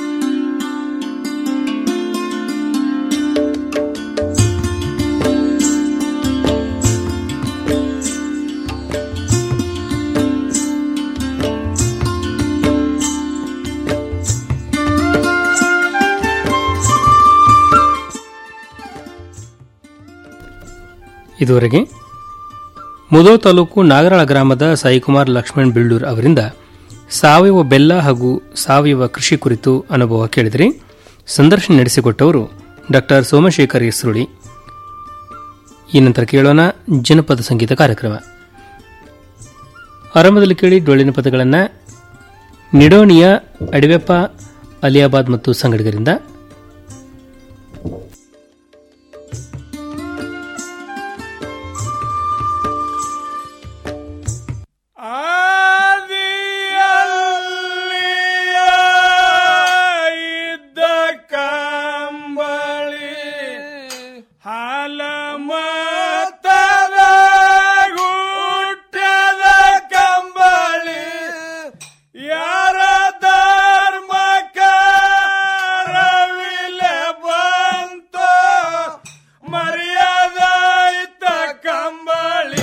ಇದುವರೆಗೆ ಮುದೋ ತಾಲೂಕು ನಾಗರಾಳ ಗ್ರಾಮದ ಸಾಯಿಕುಮಾರ್ ಲಕ್ಷ್ಮಣ್ ಬಿಳ್ಳೂರ್ ಅವರಿಂದ ಸಾವಯವ ಬೆಲ್ಲ ಹಾಗೂ ಸಾವಯವ ಕೃಷಿ ಕುರಿತು ಅನುಭವ ಕೇಳಿದರೆ ಸಂದರ್ಶನ ನಡೆಸಿಕೊಟ್ಟವರು ಡಾಕ್ಟರ್ ಸೋಮಶೇಖರ್ ಯಸ್ರುಳಿ ಈ ನಂತರ ಕೇಳೋಣ ಜನಪದ ಸಂಗೀತ ಕಾರ್ಯಕ್ರಮ ಆರಂಭದಲ್ಲಿ ಕೇಳಿ ಡೊಳ್ಳಿನ ಪದಗಳನ್ನು ನಿಡೋಣಿಯ ಅಡವೆಪ್ಪ ಅಲಿಯಾಬಾದ್ ಮತ್ತು ಸಂಗಡಿಗರಿಂದ ಇದ್ದ ಕಂಬಳಿ ಹಾಲ ಮತದ ಹುಟ್ಟದ ಕಂಬಳಿ ಯಾರ ಧರ್ಮ ರವಿಲೆ ಬಂತು ಮರ್ಯಾದ ಇದ್ದ ಕಂಬಳಿ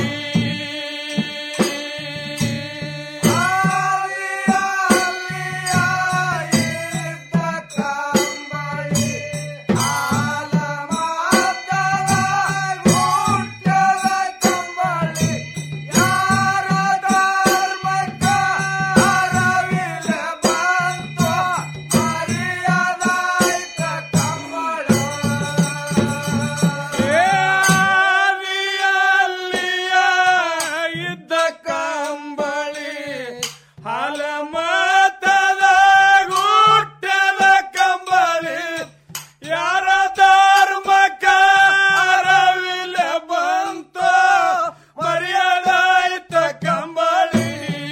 ಇದ್ದ ಕಂಬಳಿ ಹಾಲ ಮತದ ಹುಟ್ಟದ ಕಂಬಳಿ ಯಾರ ಧರ್ಮ ರವಿಲೆ ಬಂತು ಮರ್ಯಾದ ಇದ್ದ ಕಂಬಳಿ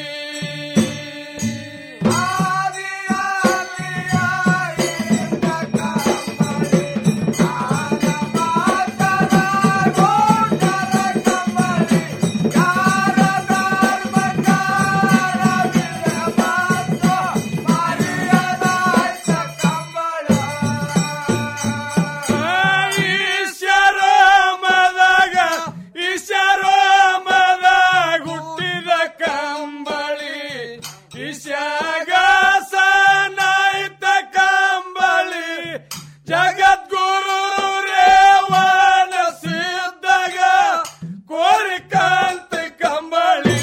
ಈಶ್ವರಮದಾಗ ಈಶ್ವರಮದಾಗ ಹುಟ್ಟಿದ ಕಂಬಳಿ ಈಶಾಗಾಸನಾಯ್ತ ಕಂಬಳಿ ಜಗದ್ಗುರು ರೇವಣ ಸಿದ್ಧಗ ಕೋರಿಕಾಂತ ಕಂಬಳಿ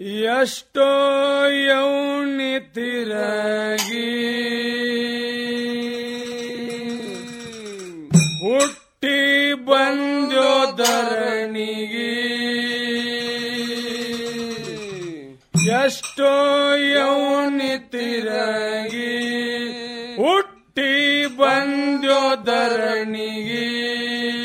ಎಷ್ಟೋ ಯೌನಿ ತಿರಗಿ ಹುಟ್ಟಿ ಬಂದೋ ಧರಣಿಗೆ ಎಷ್ಟೋ ಯೌನಿ ತಿರಗಿ